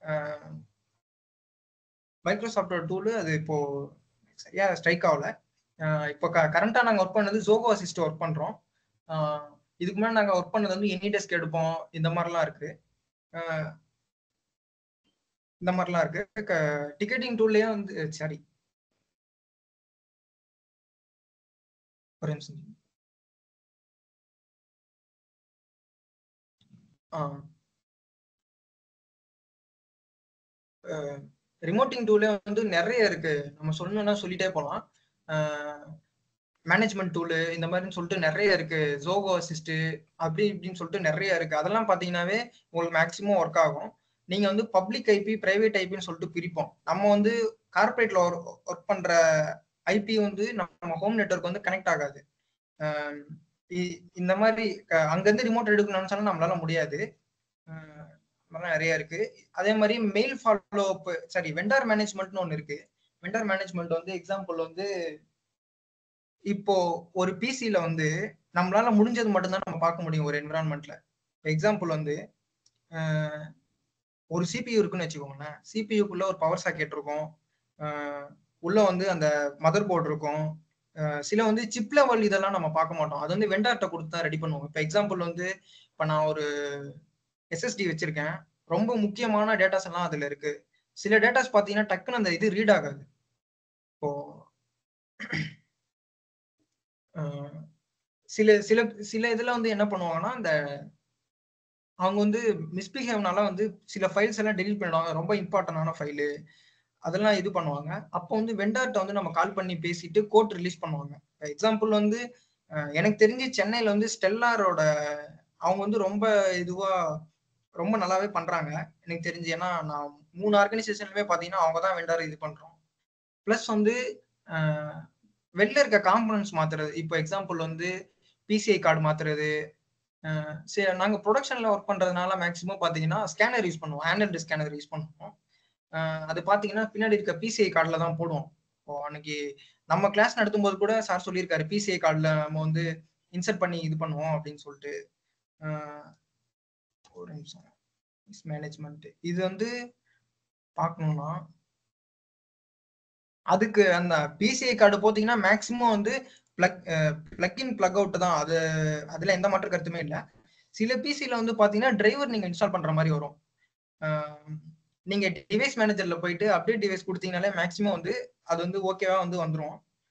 மைக்ரோசாஃப்டோட டூலு அது இப்போ சரியா ஸ்ட்ரைக் ஆகல அஹ் இப்போ கரண்டா நாங்கள் ஒர்க் பண்ணது ஜோகோ அசிஸ்ட் ஒர்க் பண்றோம் அஹ் இதுக்கு முன்னாடி நாங்கள் ஒர்க் பண்ணது வந்து எனி டெஸ்க் எடுப்போம் இந்த மாதிரிலாம் இருக்கு அஹ் இந்த மாதிரிலாம் இருக்கு டிக்கெட்டிங் டூல்லையே வந்து சாரி ஒரு நிமிஷம் ஆ ரிமோட்டிங் டூலே வந்து நிறைய இருக்கு நம்ம சொல்லணும்னா சொல்லிட்டே போகலாம் மேனேஜ்மெண்ட் டூலு இந்த மாதிரின்னு சொல்லிட்டு நிறைய இருக்கு ஜோகோ அசிஸ்ட் அப்படி இப்படின்னு சொல்லிட்டு நிறைய இருக்கு அதெல்லாம் பார்த்தீங்கன்னாவே உங்களுக்கு மேக்ஸிமம் ஒர்க் ஆகும் நீங்க வந்து பப்ளிக் ஐபி பிரைவேட் ஐபின்னு சொல்லிட்டு பிரிப்போம் நம்ம வந்து கார்பரேட்ல ஒர்க் பண்ற ஐபி வந்து நம்ம ஹோம் நெட்ஒர்க் வந்து கனெக்ட் ஆகாது அஹ் இ- இந்த மாதிரி க- அங்கிருந்து ரிமோட் எடுக்கணும்னு நினைச்சாலும் நம்மளால முடியாது அஹ் இதெல்லாம் நிறைய இருக்கு அதே மாதிரி mail follow up sorry vendor மேனேஜ்மெண்ட்னு ஒன்று இருக்கு வெண்டார் மேனேஜ்மெண்ட் வந்து எக்ஸாம்பிள் வந்து இப்போ ஒரு பிசில வந்து நம்மளால முடிஞ்சது மட்டும்தான் நம்ம பார்க்க முடியும் ஒரு என்விரான்மெண்ட்ல எக்ஸாம்பிள் வந்து அஹ் ஒரு சிபியூ இருக்குன்னு வச்சுக்கோங்களேன் சிபியூக்குள்ள ஒரு பவர் சாக்கெட் இருக்கும் அஹ் உள்ள வந்து அந்த மதர் போர்டு இருக்கும் அஹ் சில வந்து சிப் லெவல் இதெல்லாம் நம்ம பார்க்க மாட்டோம் அது வந்து வெண்டார்ட்ட கொடுத்து தான் ரெடி பண்ணுவோம் இப்போ எக்ஸாம்பிள் வந்து இப்போ நான் ஒரு எஸ்எஸ்டி வச்சிருக்கேன் ரொம்ப முக்கியமான டேட்டாஸ் எல்லாம் அதுல இருக்கு சில டேட்டாஸ் பார்த்தீங்கன்னா டக்குன்னு அந்த இது ரீட் ஆகாது இப்போ அஹ் சில சில சில இதுல வந்து என்ன பண்ணுவாங்கன்னா அந்த அவங்க வந்து மிஸ்பிஹேவ்னால வந்து சில ஃபைல்ஸ் எல்லாம் டெலீட் பண்ணிடுவாங்க ரொம்ப இம்பார்ட்டன்டான ஃபைலு அதெல்லாம் இது பண்ணுவாங்க அப்போ வந்து வெண்டார்ட்ட வந்து நம்ம கால் பண்ணி பேசிட்டு கோட் ரிலீஸ் பண்ணுவாங்க எக்ஸாம்பிள் வந்து அஹ் எனக்கு தெரிஞ்சு சென்னையில வந்து ஸ்டெல்லாரோட அவங்க வந்து ரொம்ப இதுவா ரொம்ப நல்லாவே பண்றாங்க எனக்கு தெரிஞ்சு ஏன்னா நான் மூணு ஆர்கனைசேஷன்லுமே பாத்தீங்கன்னா அவங்க தான் வெண்டார் இது பண்றோம் ப்ளஸ் வந்து அஹ் வெளில இருக்க காம்பனன்ட்ஸ் மாத்துறது இப்போ எக்ஸாம்பிள் வந்து பிசிஐ கார்டு மாத்துறது அஹ் சரி நாங்கள் ப்ரொடக்ஷனில் ஒர்க் பண்ணுறதுனால மேக்ஸிமம் பார்த்தீங்கன்னா ஸ்கேனர் யூஸ் பண்ணுவோம் ஹேண்டல் ஸ்கேனர் யூஸ் பண்ணுவோம் அஹ் அது பார்த்தீங்கன்னா பின்னாடி இருக்க பிசிஐ கார்டில் தான் போடுவோம் இப்போ அன்னைக்கு நம்ம கிளாஸ் நடத்தும் போது கூட சார் சொல்லியிருக்காரு பிசிஐ கார்டில் நம்ம வந்து இன்சர்ட் பண்ணி இது பண்ணுவோம் அப்படின்னு சொல்லிட்டு அஹ் ஒரு நிமிஷம் மேனேஜ்மெண்ட் இது வந்து பார்க்கணும்னா அதுக்கு அந்த பிசிஐ கார்டு போத்தீங்கன்னா மேக்ஸிமம் வந்து plug plug in plug out தான் அது அதுல எந்த மாற்று கருத்துமே இல்லை சில பிசில வந்து பாத்தீங்கன்னா டிரைவர் நீங்க இன்ஸ்டால் பண்ற மாதிரி வரும் அஹ் நீங்க டிவைஸ் மேனேஜர்ல போயிட்டு அப்டேட் டிவைஸ் கொடுத்தீங்கனாலே மேக்ஸிமம் வந்து அது வந்து ஓகேவா வந்து வந்துரும்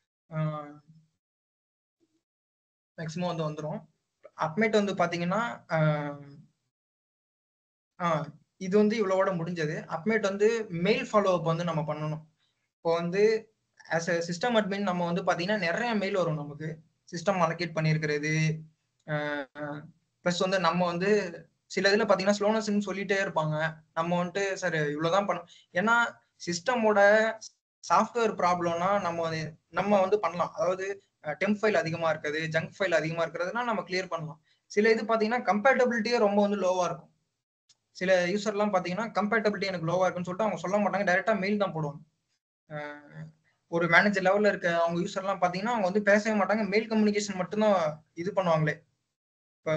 மேக்ஸிமம் வந்து வந்துரும் அப்மேட் வந்து பாத்தீங்கன்னா அஹ் ஆஹ் இது வந்து இவ்வளவோட முடிஞ்சது அப்மேட் வந்து மெயில் ஃபாலோ அப் வந்து நம்ம பண்ணணும் இப்போ வந்து ஆஸ் அ சிஸ்டம் அட்மின் நம்ம வந்து பார்த்தீங்கன்னா நிறைய மெயில் வரும் நமக்கு சிஸ்டம் அலோகேட் பண்ணியிருக்கிறது ப்ளஸ் வந்து நம்ம வந்து சில இதில் பார்த்தீங்கன்னா ஸ்லோனஸ்ன்னு சொல்லிட்டே இருப்பாங்க நம்ம வந்துட்டு சார் இவ்வளோதான் பண்ண ஏன்னா சிஸ்டமோட சாஃப்ட்வேர் ப்ராப்ளம்னா நம்ம வந்து நம்ம வந்து பண்ணலாம் அதாவது டெம்ப் ஃபைல் அதிகமாக இருக்குது ஜங்க் ஃபைல் அதிகமாக இருக்கிறதுனா நம்ம கிளியர் பண்ணலாம் சில இது பார்த்தீங்கன்னா கம்பேட்டபிலிட்டியே ரொம்ப வந்து லோவாக இருக்கும் சில யூசர்லாம் பார்த்தீங்கன்னா கம்பேட்டபிலிட்டி எனக்கு லோவாக இருக்குன்னு சொல்லிட்டு அவங்க சொல்ல மாட்டாங்க டைரெக்டாக மெயில் தான் போடுவாங்க அஹ் ஒரு மேனேஜர் லெவல்ல இருக்க அவங்க யூசர்லாம் பார்த்தீங்கன்னா அவங்க வந்து பேசவே மாட்டாங்க மெயில் கம்யூனிகேஷன் மட்டும்தான் இது பண்ணுவாங்களே இப்போ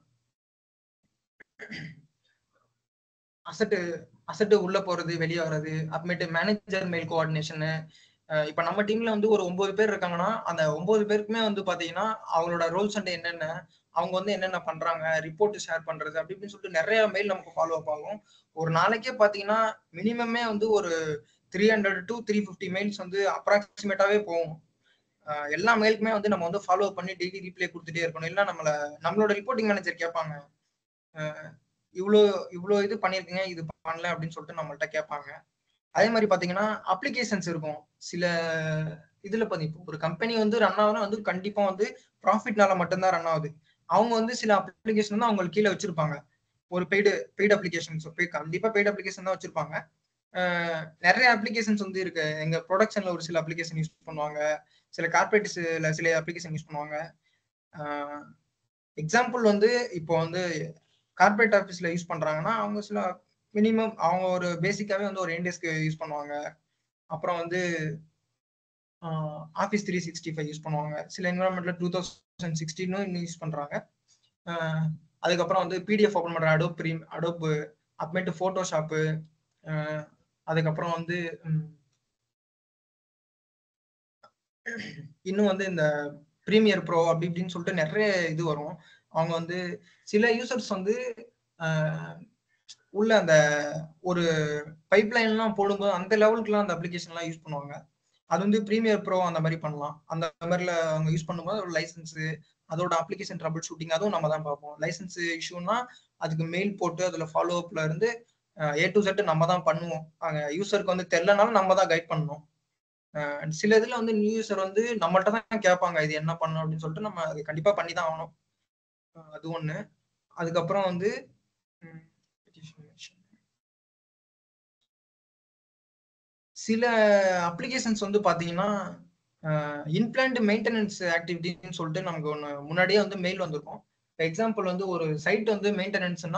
அசட்டு அசட்டு உள்ள போறது வெளியே வர்றது அப்புறமேட்டு மேனேஜர் மெயில் கோஆர்டினேஷனு இப்போ நம்ம டீம்ல வந்து ஒரு ஒன்பது பேர் இருக்காங்கன்னா அந்த ஒன்பது பேருக்குமே வந்து பாத்தீங்கன்னா அவங்களோட ரோல்ஸ் அண்ட் என்னென்ன அவங்க வந்து என்னென்ன பண்றாங்க ரிப்போர்ட் ஷேர் பண்றது அப்படி இப்படின்னு சொல்லிட்டு நிறைய மெயில் நமக்கு ஃபாலோ அப் ஆகும் ஒரு நாளைக்கே பாத்தீங்கன்னா மினிமமே வந்து ஒரு three hundred to three fifty mails வந்து அப்ராக்சிமேட்டாவே போகும் அஹ் எல்லா மெயிலுக்குமே வந்து நம்ம வந்து ஃபாலோ பண்ணி டெய்லி ரீப்ளே கொடுத்துட்டே இருக்கணும் இல்லை நம்மள நம்மளோட ரிப்போர்ட்டிங் மேனேஜர் கேட்பாங்க அஹ் இவ்வளோ இவ்வளோ இது பண்ணியிருக்கீங்க இது பண்ணல அப்படின்னு சொல்லிட்டு நம்மள்ட்ட கேட்பாங்க அதே மாதிரி பார்த்தீங்கன்னா அப்ளிகேஷன்ஸ் இருக்கும் சில இதுல பாத்தீங்க இப்போ ஒரு கம்பெனி வந்து ரன் ஆகுதுன்னா வந்து கண்டிப்பா வந்து ப்ராஃபிட்னால மட்டும்தான் ரன் ஆகுது அவங்க வந்து சில அப்ளிகேஷன் தான் அவங்களுக்கு கீழே வச்சிருப்பாங்க ஒரு பெய்டு பெய்டு அப்ளிகேஷன்ஸ் கண்டிப்பா பெய்டு அப்ளிகேஷன் தான் வச்சிருப்பாங்க அஹ் நிறைய அப்ளிகேஷன்ஸ் வந்து இருக்கு எங்க ப்ரொடக்ஷன்ல ஒரு சில அப்ளிகேஷன் யூஸ் பண்ணுவாங்க சில கார்பரேட்ஸ்ல சில அப்ளிகேஷன் யூஸ் பண்ணுவாங்க எக்ஸாம்பிள் வந்து இப்போ வந்து கார்பரேட் ஆஃபீஸ்ல யூஸ் பண்றாங்கன்னா அவங்க சில மினிமம் அவங்க ஒரு பேசிக்காவே வந்து ஒரு என்டெஸ்க்கு யூஸ் பண்ணுவாங்க அப்புறம் வந்து office three sixty five use பண்ணுவாங்க சில என்வரான்மெண்ட்ல டூ தௌசண்ட் சிக்ஸ்டீனும் இன்னும் யூஸ் பண்றாங்க அதுக்கப்புறம் வந்து பிடிஎஃப் ஓப்பன் பண்ற அடோப் ப்ரீம் அடோப் அப்புறமேட்டு ஃபோட்டோஷாப்பு அதுக்கப்புறம் வந்து ம், இன்னும் வந்து இந்த ப்ரீமியர் ப்ரோ அப்படி இப்படின்னு சொல்லிட்டு நிறைய இது வரும் அவங்க வந்து சில யூசர்ஸ் வந்து ஆஹ், உள்ள அந்த ஒரு பைப் லைன்லாம் போடும்போது அந்த லெவலுக்குலாம் அந்த அப்ளிகேஷன்லாம் யூஸ் பண்ணுவாங்க அது வந்து ப்ரீமியர் ப்ரோ அந்த மாதிரி பண்ணலாம் அந்த மாதிரில அவங்க யூஸ் பண்ணும்போது ஒரு லைசன்ஸ் அதோட அப்ளிகேஷன் ட்ரபிள் ஷூட்டிங் அதுவும் நம்ம தான் பார்ப்போம் லைசன்ஸ் இஷ்யூனா அதுக்கு மெயில் போட்டு அதுல ஃபாலோ அப்ல இருந்து ஏ டு செட் நம்ம தான் பண்ணுவோம் அங்க யூசருக்கு வந்து தெரியலனாலும் நம்ம தான் கைட் பண்ணணும் அஹ் சில இதுல வந்து நியூ யூசர் வந்து நம்மள்ட்ட தான் கேட்பாங்க இது என்ன பண்ணணும் அப்படின்னு சொல்லிட்டு நம்ம அது கண்டிப்பா பண்ணி தான் ஆகணும் அஹ் அது ஒண்ணு அதுக்கப்புறம் வந்து ம், சில அப்ளிகேஷன்ஸ் வந்து பாத்தீங்கன்னா இன்பிளான்ட் மெயின்டெனன்ஸ் ஆக்டிவிட்டின்னு சொல்லிட்டு நமக்கு ஒன்று முன்னாடியே வந்து மெயில் வந்திருக்கும் எக்ஸாம்பிள் வந்து ஒரு சைட் வந்து மெயின்டெனன்ஸ்னா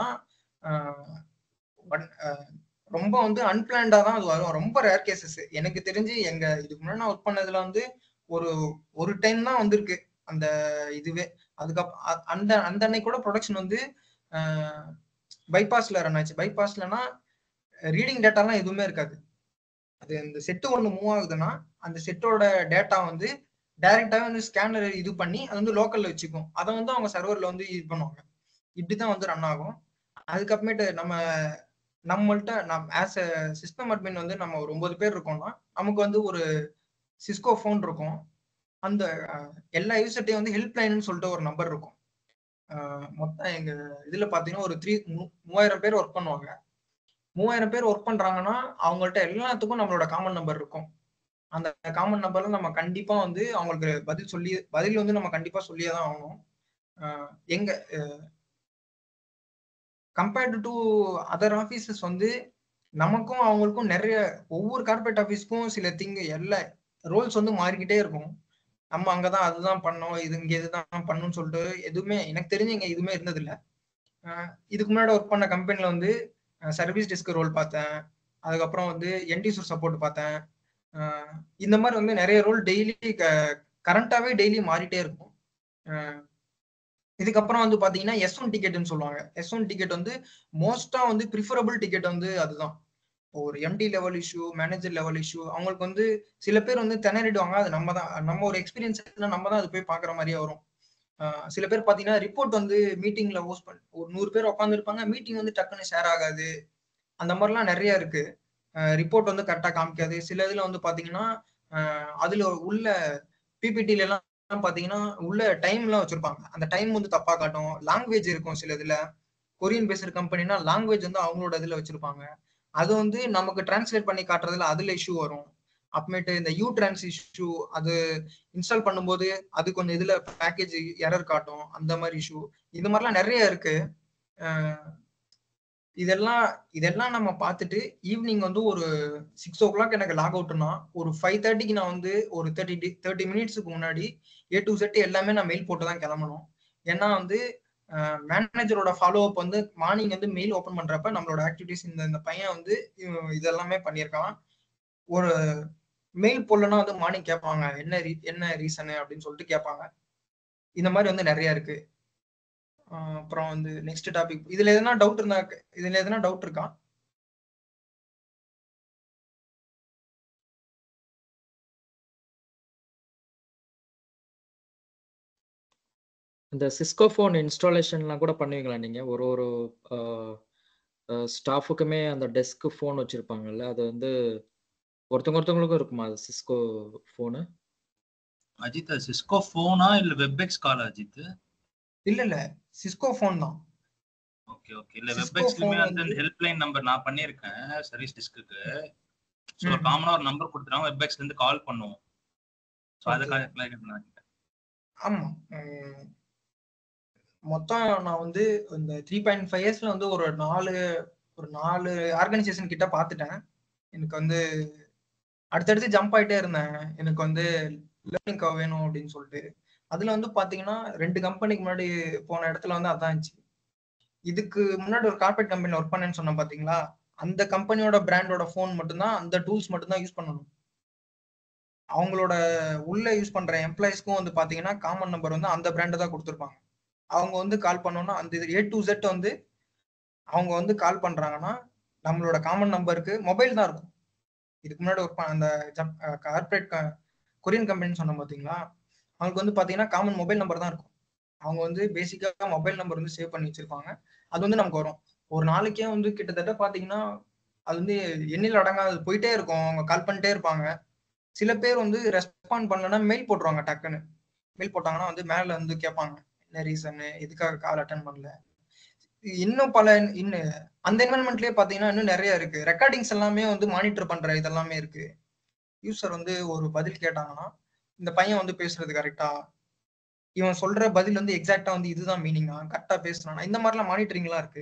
ரொம்ப வந்து அன்பிளான்டா தான் அது வரும் ரொம்ப ரேர் கேசஸ் எனக்கு தெரிஞ்சு எங்க இதுக்கு முன்னாடி நான் ஒர்க் பண்ணதுல வந்து ஒரு ஒரு டைம் தான் வந்திருக்கு அந்த இதுவே அதுக்கப்புறம் அ- அந்த அந்த அன்னைக்கு கூட ப்ரொடக்ஷன் வந்து பைபாஸ்ல ரன் ஆச்சு பைபாஸ்லனா ரீடிங் டேட்டாலாம் எதுவுமே இருக்காது அது இந்த செட்டு ஒன்று மூவ் ஆகுதுன்னா அந்த செட்டோட டேட்டா வந்து டைரக்டாவே வந்து ஸ்கேனர் இது பண்ணி அது வந்து லோக்கல்ல வச்சுக்கும் அதை வந்து அவங்க சர்வர்ல வந்து இது பண்ணுவாங்க இப்படிதான் வந்து ரன் ஆகும் அதுக்கப்புறமேட்டு நம்ம நம்மள்ட்ட நம் ஆஸ் அ சிஸ்டம் அட்மின் வந்து நம்ம ஒரு ஒன்பது பேர் இருக்கோம்னா நமக்கு வந்து ஒரு சிஸ்கோ ஃபோன் இருக்கும் அந்த அஹ், எல்லா யூசர்ட்டையும் வந்து ஹெல்ப் லைன்னு சொல்லிட்டு ஒரு நம்பர் இருக்கும் அஹ், மொத்தம் எங்க இதுல பாத்தீங்கன்னா ஒரு த்ரீ மூவாயிரம் பேர் ஒர்க் பண்ணுவாங்க மூவாயிரம் பேர் ஒர்க் பண்றாங்கன்னா அவங்கள்ட்ட எல்லாத்துக்கும் நம்மளோட காமன் நம்பர் இருக்கும் அந்த காமன் நம்பர்ல நம்ம கண்டிப்பா வந்து அவங்களுக்கு பதில் சொல்லி பதில் வந்து நம்ம கண்டிப்பா சொல்லியே தான் ஆகணும் அஹ், எங்க கம்பேர்டு டு அதர் ஆஃபீஸஸ் வந்து நமக்கும் அவங்களுக்கும் நிறைய ஒவ்வொரு கார்பரேட் ஆஃபீஸ்க்கும் சில திங் எல்லா ரோல்ஸ் வந்து மாறிக்கிட்டே இருக்கும் நம்ம அங்கதான் அதுதான் பண்ணோம் இது இங்க இதுதான் பண்ணணும்னு சொல்லிட்டு எதுவுமே எனக்கு தெரிஞ்சு இங்க எதுவுமே இருந்ததில்ல அஹ் இதுக்கு முன்னாடி ஒர்க் பண்ண கம்பெனில வந்து சர்வீஸ் டெஸ்க் ரோல் பார்த்தேன் அதுக்கப்புறம் வந்து என்டிசூர் சப்போர்ட் பார்த்தேன் அஹ் இந்த மாதிரி வந்து நிறைய ரோல் டெய்லி கரண்டாவே டெய்லி மாறிட்டே இருக்கும் அஹ் இதுக்கப்புறம் வந்து பாத்தீங்கன்னா எஸ் ஒன் டிக்கெட்னு சொல்லுவாங்க எஸ் ஒன் டிக்கெட் வந்து மோஸ்டா வந்து ப்ரிஃபரபிள் டிக்கெட் வந்து அதுதான் இப்போ ஒரு MD level issue manager level issue அவங்களுக்கு வந்து சில பேர் வந்து திணறிடுவாங்க அது நம்ம தான் நம்ம ஒரு எக்ஸ்பீரியன்ஸ் நம்ம தான் அது போய் பாக்குற மாதிரியே வரும் ஆஹ் சில பேர் பாத்தீங்கன்னா ரிப்போர்ட் வந்து மீட்டிங்ல ஹோஸ்ட் பண்ணி ஒரு நூறு பேர் உட்காந்துருப்பாங்க மீட்டிங் வந்து டக்குன்னு ஷேர் ஆகாது அந்த மாதிரிலாம் நிறைய இருக்கு ரிப்போர்ட் வந்து கரெக்டா காமிக்காது சில இதுல வந்து பாத்தீங்கன்னா ஆஹ் அதுல உள்ள பிபிடில எல்லாம் பாத்தீங்கன்னா உள்ள டைம் எல்லாம் வச்சிருப்பாங்க அந்த டைம் வந்து தப்பா காட்டும் லாங்குவேஜ் இருக்கும் சில இதுல கொரியன் பேசுற கம்பெனினா லாங்குவேஜ் வந்து அவங்களோட இதுல வச்சிருப்பாங்க அது வந்து நமக்கு டிரான்ஸ்லேட் பண்ணி காட்டுறதுல அதுல இஷ்யூ வரும் அப்புறமேட்டு இந்த யூ டிரான்ஸ் இஷ்யூ அது இன்ஸ்டால் பண்ணும்போது அது கொஞ்சம் இதுல பேக்கேஜ் எரர் காட்டும் அந்த மாதிரி இஷ்யூ இது மாதிரிலாம் நிறைய இருக்கு அஹ் இதெல்லாம் இதெல்லாம் நம்ம பார்த்துட்டு ஈவினிங் வந்து ஒரு சிக்ஸ் ஓ கிளாக் எனக்கு லாக் அவுட்னா ஒரு ஃபைவ் தேர்ட்டிக்கு நான் வந்து ஒரு தேர்ட்டி தேர்ட்டி மினிட்ஸுக்கு முன்னாடி ஏ டு செட் எல்லாமே நான் மெயில் போட்டு தான் கிளம்பணும் ஏன்னா வந்து மேனேஜரோட ஃபாலோ அப் வந்து மார்னிங் வந்து மெயில் ஓப்பன் பண்றப்ப நம்மளோட ஆக்டிவிட்டிஸ் இந்த இந்த பையன் வந்து இவன் இதெல்லாமே பண்ணியிருக்கான் ஒரு மெயில் போடலன்னா வந்து மார்னிங் கேட்பாங்க என்ன ரீ- என்ன ரீசனு அப்படின்னு சொல்லிட்டு கேட்பாங்க இந்த மாதிரி வந்து நிறைய இருக்கு ஆஹ் அப்புறம் வந்து நெக்ஸ்ட் டாபிக் இதுல எதனா டவுட் இருந்தா இதுல எதனா டவுட் இருக்கா இந்த சிஸ்கோ ஃபோன் இன்ஸ்டாலேஷன்லாம் கூட பண்ணுவீங்களா நீங்க ஒரு ஒரு ஸ்டாஃபுக்குமே அந்த டெஸ்க் ஃபோன் வச்சிருப்பாங்கல்ல அது வந்து ஒருத்தவங்க ஒருத்தவங்களுக்கும் இருக்குமா அது சிஸ்கோ ஃபோனு அஜித் சிஸ்கோ ஃபோனா இல்ல வெப்எக்ஸ் கால் அஜித் இல்ல இல்ல சிஸ்கோ ஃபோன் தான் ஓகே ஓகே இல்ல Cisco வெப்எக்ஸ்லயுமே phone வந்து வந்து- ஹெல்ப்லைன் நம்பர் நான் பண்ணியிருக்கேன் சர்வீஸ் டெஸ்க்கு ஸோ ம். காமனா ஒரு நம்பர் கொடுத்துட்டாங்க வெப்எக்ஸ்ல இருந்து கால் பண்ணுவோம் ஸோ Okay. அதுக்காக கிளியர் பண்ணாங்க ஆமா உம், மொத்தம் நான் வந்து இந்த த்ரீ பாயிண்ட் ஃபைவ் இயர்ஸ்ல வந்து ஒரு நாலு ஒரு நாலு ஆர்கனைசேஷன் கிட்ட பார்த்துட்டேன் எனக்கு வந்து அடுத்தடுத்து ஜம்ப் ஆயிட்டே இருந்தேன் எனக்கு வந்து லேர்னிங் வேணும் அப்படின்னு சொல்லிட்டு அதுல வந்து பாத்தீங்கன்னா ரெண்டு கம்பெனிக்கு முன்னாடி போன இடத்துல வந்து அதான் இருந்துச்சு இதுக்கு முன்னாடி ஒரு கார்பரேட் கம்பெனில ஒர்க் பண்ணேன்னு சொன்னேன் பாத்தீங்களா அந்த கம்பெனியோட பிராண்டோட ஃபோன் மட்டும்தான் அந்த டூல்ஸ் மட்டும்தான் யூஸ் பண்ணணும் அவங்களோட உள்ள யூஸ் பண்ற எம்ப்ளாயிஸ்க்கும் வந்து பாத்தீங்கன்னா காமன் நம்பர் வந்து அந்த பிராண்டை தான் கொடுத்துருப்பாங்க அவங்க வந்து கால் பண்ணோம்னா அந்த ஏ டு Z வந்து அவங்க வந்து கால் பண்றாங்கன்னா நம்மளோட காமன் நம்பருக்கு மொபைல் தான் இருக்கும் இதுக்கு முன்னாடி ஒர்க் பண்ண அந்த கார்பரேட் கொரியன் கம்பெனின்னு சொன்னோம் பாத்தீங்களா அவங்களுக்கு வந்து பாத்தீங்கன்னா காமன் மொபைல் நம்பர் தான் இருக்கும் அவங்க வந்து பேசிக்கா மொபைல் நம்பர் வந்து சேவ் பண்ணி வச்சிருப்பாங்க அது வந்து நமக்கு வரும் ஒரு நாளைக்கே வந்து கிட்டத்தட்ட பாத்தீங்கன்னா அது வந்து எண்ணில் அடங்காது போயிட்டே இருக்கும் அவங்க கால் பண்ணிட்டே இருப்பாங்க சில பேர் வந்து ரெஸ்பாண்ட் பண்ணலன்னா மெயில் போட்டுருவாங்க டக்குன்னு மெயில் போட்டாங்கன்னா வந்து மேல வந்து கேட்பாங்க என்ன ரீசன் எதுக்காக கால் அட்டன் பண்ணல இன்னும் பல இன்னும் அந்த என்வரன்மெண்ட்லயே பாத்தீங்கன்னா இன்னும் நிறைய இருக்கு ரெக்கார்டிங்ஸ் எல்லாமே வந்து மானிட்டர் பண்ற இதெல்லாமே இருக்கு யூசர் வந்து ஒரு பதில் கேட்டாங்கன்னா இந்த பையன் வந்து பேசுறது கரெக்டா இவன் சொல்ற பதில் வந்து எக்ஸாக்டா வந்து இதுதான் மீனிங்கா கரெக்டா பேசுறானா இந்த மாதிரிலாம் மானிட்டரிங்லாம் இருக்கு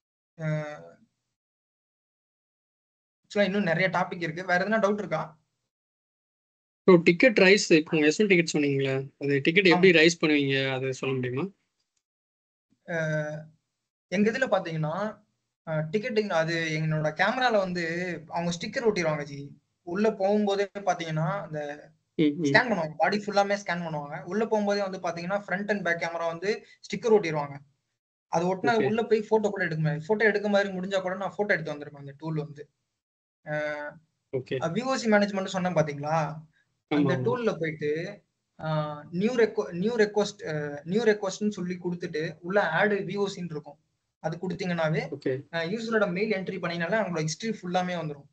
ஆக்சுவலா இன்னும் நிறைய டாபிக் இருக்கு வேற எதனா டவுட் இருக்கா ஸோ டிக்கெட் ரைஸ் இப்போ உங்கள் எஸ்எல் டிக்கெட் சொன்னீங்களே அது டிக்கெட் எப்படி ரைஸ் பண்ணுவீங்க அதை சொல்ல முடியுமா அஹ் எங்க இதுல பாத்தீங்கன்னா டிக்கெட்டிங் அது என்னோட கேமரால வந்து அவங்க ஸ்டிக்கர் ஒட்டிடுவாங்க ஜி உள்ள போகும்போதே பாத்தீங்கன்னா அந்த ம், ம். ஸ்கேன் பண்ணுவாங்க பாடி ஃபுல்லாமே ஸ்கேன் பண்ணுவாங்க உள்ள போகும்போதே வந்து பாத்தீங்கன்னா ஃப்ரண்ட் அண்ட் பேக் கேமரா வந்து ஸ்டிக்கர் ஒட்டிடுவாங்க அது ஒட்டினா Okay. உள்ள போய் போட்டோ கூட எடுக்க முடியாது போட்டோ எடுக்க மாதிரி முடிஞ்சா கூட நான் போட்டோ எடுத்து வந்திருப்பேன் அந்த டூல் வந்து ஓகே விஓசி மேனேஜ்மெண்ட் சொன்னேன் பாத்தீங்களா அந்த ஆமாம் டூல்ல போயிட்டு நியூ ரெக்வ நியூ ரெக்வஸ்ட் நியூ ரெக்வஸ்ட்னு சொல்லி கொடுத்துட்டு உள்ள ஆடு விஓசின்னு இருக்கும் அது கொடுத்தீங்கன்னாவே ஓகே யூசரோட மெயில் என்ட்ரி பண்ணினால அவங்களோட ஹிஸ்டரி ஃபுல்லாமே வந்துடும்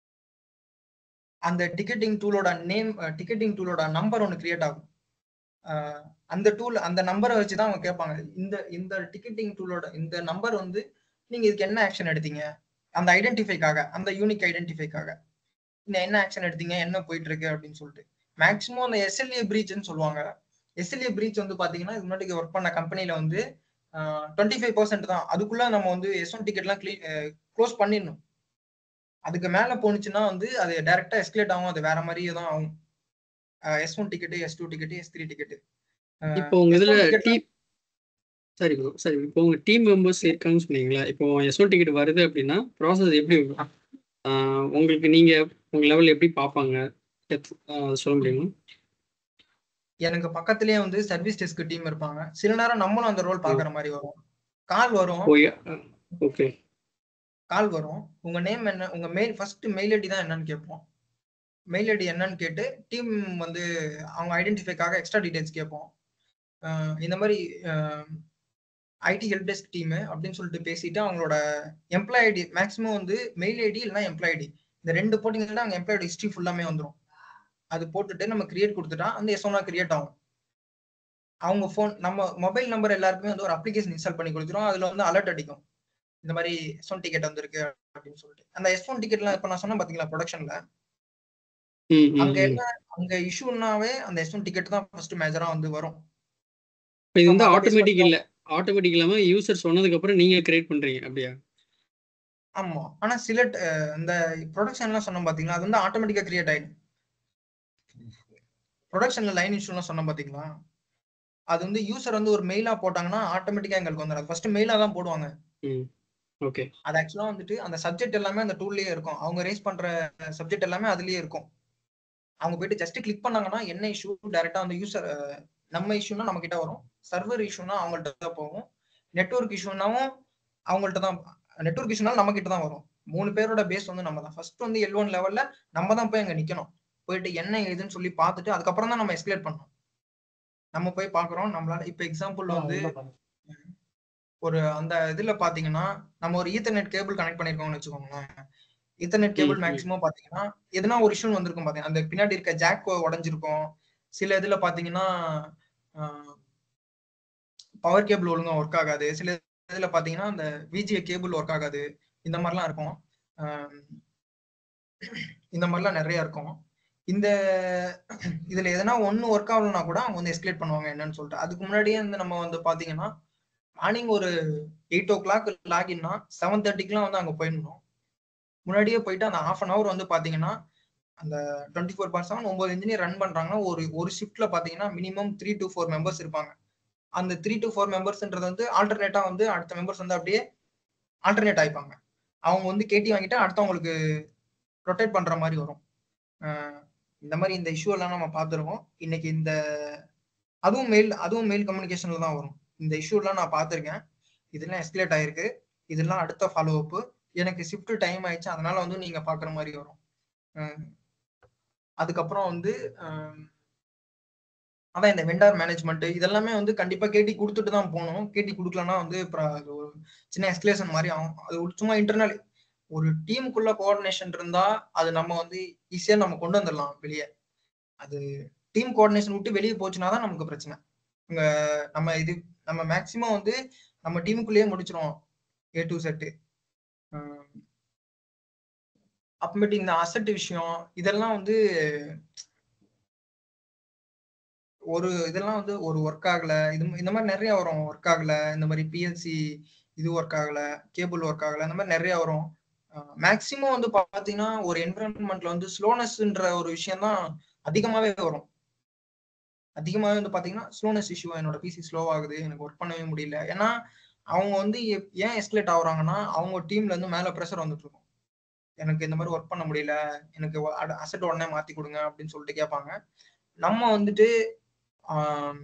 அந்த டிக்கெட்டிங் டூலோட நேம் டிக்கெட்டிங் டூலோட நம்பர் ஒன்று கிரியேட் ஆகும் அஹ் அந்த டூல் அந்த நம்பரை வச்சு தான் அவங்க கேட்பாங்க இந்த இந்த டிக்கெட்டிங் டூலோட இந்த நம்பர் வந்து நீங்க இதுக்கு என்ன ஆக்ஷன் எடுத்தீங்க அந்த ஐடென்டிஃபைக்காக அந்த யூனிக் ஐடென்டிஃபைக்காக இந்த என்ன ஆக்ஷன் எடுத்தீங்க என்ன போயிட்டு இருக்கு அப்படின்னு சொல்லிட்டு மேக்ஸிமம் அந்த எஸ்எல்ஏ பிரீச்னு சொல்லுவாங்க எஸ்எல்ஏ பிரீச் வந்து பாத்தீங்கன்னா இது முன்னாடி ஒர்க் பண்ண கம்பெனில வந்து டுவெண்ட்டி ஃபைவ் பர்சன்ட் தான் அதுக்குள்ள நம்ம வந்து எஸ் ஒன் டிக்கெட்லாம் க்ளீ க்ளோஸ் பண்ணிடணும் அதுக்கு மேல போனுச்சுன்னா வந்து அது டைரக்டா எஸ்கலேட் ஆகும் அது வேற மாதிரியே தான் ஆகும் S one ticket S two ticket S three ticket இப்போ உங்க இதுல டீம் சரி ப்ரோ சரி இப்போ உங்க டீம் மெம்பர்ஸ் இருக்காங்கன்னு சொன்னீங்களா இப்போ எஸ்ஓ டிக்கெட் வருது அப்படின்னா ப்ராசஸ் எப்படி வரும்? ஆஹ் உங்களுக்கு நீங்க உங்க லெவல் எப்படி பார்ப்பாங்க எத்- ஆஹ் அது சொல்ல முடியுமா எனக்கு பக்கத்துலயே வந்து சர்வீஸ் டெஸ்க் டீம் இருப்பாங்க சில நேரம் நம்மளும் அந்த ரோல் பாக்குற மாதிரி வரும் கால் வரும் ஓகே கால் வரும் உங்க நேம் என்ன உங்க மெயில் ஃபர்ஸ்ட் மெயில் ஐடி தான் என்னன்னு கேட்போம் மெயில் ஐடி என்னன்னு கேட்டு டீம் வந்து அவங்க ஐடென்டிஃபைக்காக எக்ஸ்ட்ரா டீடைல்ஸ் கேட்போம் அஹ் இந்த மாதிரி ஐடி ஹெல்ப் டெஸ்க் டீம் அப்படின்னு சொல்லிட்டு பேசிட்டு அவங்களோட எம்ப்ளாய் ஐடி மேக்ஸிமம் வந்து மெயில் ஐடி இல்லைன்னா எம்ப்ளாய் ஐடி இந்த ரெண்டு போட்டிங்கன்னா அவங்க எம்ப்ளாய் ஹிஸ்ட்ரி ஃபுல்லாமே வந்துடும் அது போட்டுட்டு நம்ம கிரியேட் கொடுத்துட்டா அந்த எஸ் ஒன்னா கிரியேட் ஆகும் அவங்க ஃபோன் நம்ம மொபைல் நம்பர் எல்லாருக்குமே வந்து ஒரு அப்ளிகேஷன் இன்ஸ்டால் பண்ணி கொடுத்துரும் அதுல வந்து அலர்ட் அடிக்கும் இந்த மாதிரி எஸ் ஒன் டிக்கெட் வந்திருக்கு அப்படின்னு சொல்லிட்டு அந்த எஸ் ஒன் டிக்கெட்லாம் இப்ப நான் சொன்னேன் பாத்தீங்களா ப்ரொடக்ஷன்ல ம் ம், அங்க ம். என்ன அங்க இஷ்யூனாவே அந்த எஸ் ஒன் டிக்கெட் தான் ஃபர்ஸ்ட் மேஜரா வந்து வரும் இப்போ இது வந்து நம்ம ஆட்டோமேட்டிக் base இல்ல ஆட்டோமேட்டிக் இல்லாம யூசர் சொன்னதுக்கு அப்புறம் நீங்க கிரியேட் பண்றீங்க அப்படியா ஆமா ஆனா சில ட- அஹ் இந்த ப்ரொடக்ஷன்லாம் சொன்னோம் பாத்தீங்களா அது வந்து ஆட்டோமேட்டிக்கா கிரியேட் ஆயிடும் ப்ரொடக்ஷன்ல லைன் இஷ்யூலாம் சொன்னோம் பாத்தீங்களா அது வந்து யூசர் வந்து ஒரு மெயிலா போட்டாங்கன்னா ஆட்டோமேட்டிக்கா எங்களுக்கு வந்துடும் ஃபர்ஸ்ட் மெயிலா தான் போடுவாங்க ம் ஓகே அது ஆக்சுவலா வந்துட்டு அந்த சப்ஜெக்ட் எல்லாமே அந்த டூல்லயே இருக்கும் அவங்க ரேஸ் பண்ற சப்ஜெக்ட் எல்லாமே அதுலயே இருக்கும் அவங்க போயிட்டு ஜஸ்ட் கிளிக் பண்ணாங்கன்னா என்ன இஷ்யூ டைரக்டா அந்த யூசர் நம்ம இஷ்யூனா நம்ம கிட்ட வரும் சர்வர் இஷ்யூனா அவங்கள்ட்ட தான் போகும் நெட்வொர்க் இஷ்யூனாவும் அவங்கள்ட்ட தான் நெட்வொர்க் இஷ்யூனாலும் நம்ம கிட்ட தான் வரும் மூணு பேரோட பேஸ் வந்து நம்ம தான் ஃபர்ஸ்ட் வந்து எல் ஒன் லெவல்ல நம்ம தான் போய் அங்க நிக்கணும் போயிட்டு என்ன ஏதுன்னு சொல்லி பார்த்துட்டு அதுக்கப்புறம் தான் நம்ம எஸ்கலேட் பண்ணணும் நம்ம போய் பாக்குறோம் நம்மளால இப்ப எக்ஸாம்பிள் வந்து ஒரு அந்த இதுல பாத்தீங்கன்னா நம்ம ஒரு ஈத்தர்நெட் கேபிள் கனெக்ட் பண்ணிருக்கோம்னு வச்சுக்கோங்களேன் ஈத்தர்நெட் கேபிள் ம், ம். மேக்ஸிமம் பாத்தீங்கன்னா எதுனா ஒரு இஷ்யூ வந்திருக்கும் பாத்தீங்கன்னா அந்த பின்னாடி இருக்க ஜாக் உடைஞ்சிருக்கும் சில இதுல பாத்தீங்கன்னா பவர் கேபிள் ஒழுங்கா ஒர்க் ஆகாது சில இதுல பாத்தீங்கன்னா அந்த விஜிஏ கேபிள் ஒர்க் ஆகாது இந்த மாதிரிலாம் இருக்கும் ஆஹ் இந்த மாதிரிலாம் நிறைய இருக்கும் இந்த இதுல எதனா ஒண்ணு ஒர்க் ஆகலனா கூட அவங்க வந்து எஸ்கலேட் பண்ணுவாங்க என்னன்னு சொல்லிட்டு அதுக்கு முன்னாடியே வந்து நம்ம வந்து பாத்தீங்கன்னா மார்னிங் ஒரு எயிட் ஓ கிளாக் லாகின்னா செவன் தேர்ட்டிக்குலாம் வந்து அங்க போயிடணும் முன்னாடியே போயிட்டு அந்த ஹாஃப் அன் ஹவர் வந்து பாத்தீங்கன்னா அந்த டுவெண்ட்டி ஃபோர் பார் செவன் ஒன்பது இன்ஜினியர் ரன் பண்றாங்கன்னா ஒரு ஒரு ஷிஃப்ட்ல பாத்தீங்கன்னா minimum three to four members இருப்பாங்க அந்த த்ரீ டு ஃபோர் மெம்பர்ஸ்ன்றது வந்து ஆல்டர்னேட்டா வந்து அடுத்த மெம்பர்ஸ் வந்து அப்படியே ஆல்டர்னேட் ஆயிப்பாங்க அவங்க வந்து கேட்டி வாங்கிட்டு அடுத்தவங்களுக்கு ரொட்டேட் பண்ற மாதிரி வரும் அஹ் இந்த மாதிரி இந்த இஷ்யூ எல்லாம் நம்ம பார்த்துருக்கோம் இன்னைக்கு இந்த அதுவும் மெயில் அதுவும் மெயில் கம்யூனிகேஷன்ல தான் வரும் இந்த இஷ்யூலாம் நான் பார்த்துருக்கேன் இதெல்லாம் எஸ்கலேட் ஆயிருக்கு இதெல்லாம் அடுத்த ஃபாலோ அப் எனக்கு ஷிஃப்ட் டைம் ஆயிடுச்சு அதனால வந்து நீங்க பாக்குற மாதிரி வரும் அஹ் அதுக்கப்புறம் வந்து அஹ் அதான் இந்த வெண்டார் மேனேஜ்மெண்ட் இதெல்லாமே வந்து கண்டிப்பா கேட்டி கொடுத்துட்டு தான் போகணும் கேட்டி கொடுக்கலன்னா வந்து அப்புறம் அது ஒரு சின்ன எஸ்கலேஷன் மாதிரி ஆகும் அது ஒரு சும்மா இன்டர்னல் ஒரு டீமுக்குள்ள கோஆர்டினேஷன் இருந்தா அது நம்ம வந்து ஈஸியா நம்ம கொண்டு வந்துடலாம் வெளியே அது டீம் கோஆர்டினேஷன் விட்டு வெளியே போச்சுன்னா தான் நமக்கு பிரச்சனை இங்க நம்ம இது நம்ம மேக்சிமம் வந்து நம்ம டீமுக்குள்ளேயே முடிச்சிருவோம் ஏ டு செட்டு அப்புறமேட்டு இந்த அசட் விஷயம் இதெல்லாம் வந்து ஒரு இதெல்லாம் வந்து ஒரு ஒர்க் ஆகல இது இந்த மாதிரி நிறைய வரும் ஒர்க் ஆகல இந்த மாதிரி பிஎல்சி இது ஒர்க் ஆகல கேபிள் ஒர்க் ஆகல இந்த மாதிரி நிறைய வரும் மேக்சிமம் வந்து பாத்தீங்கன்னா ஒரு என்விரான்மெண்ட்ல வந்து ஸ்லோனஸ்ன்ற ஒரு விஷயம் தான் அதிகமாவே வரும் அதிகமாவே வந்து பாத்தீங்கன்னா ஸ்லோனஸ் இஷ்யூ என்னோட பிசி ஸ்லோ ஆகுது எனக்கு ஒர்க் பண்ணவே முடியல ஏன்னா அவங்க வந்து எப்- ஏன் எஸ்கலேட் ஆகுறாங்கன்னா அவங்க டீம்ல இருந்து மேல ப்ரெஷர் வந்துட்டு இருக்கும் எனக்கு இந்த மாதிரி ஒர்க் பண்ண முடியல எனக்கு அசட் உடனே மாத்தி கொடுங்க அப்படின்னு சொல்லிட்டு கேட்பாங்க நம்ம வந்துட்டு ஆம்,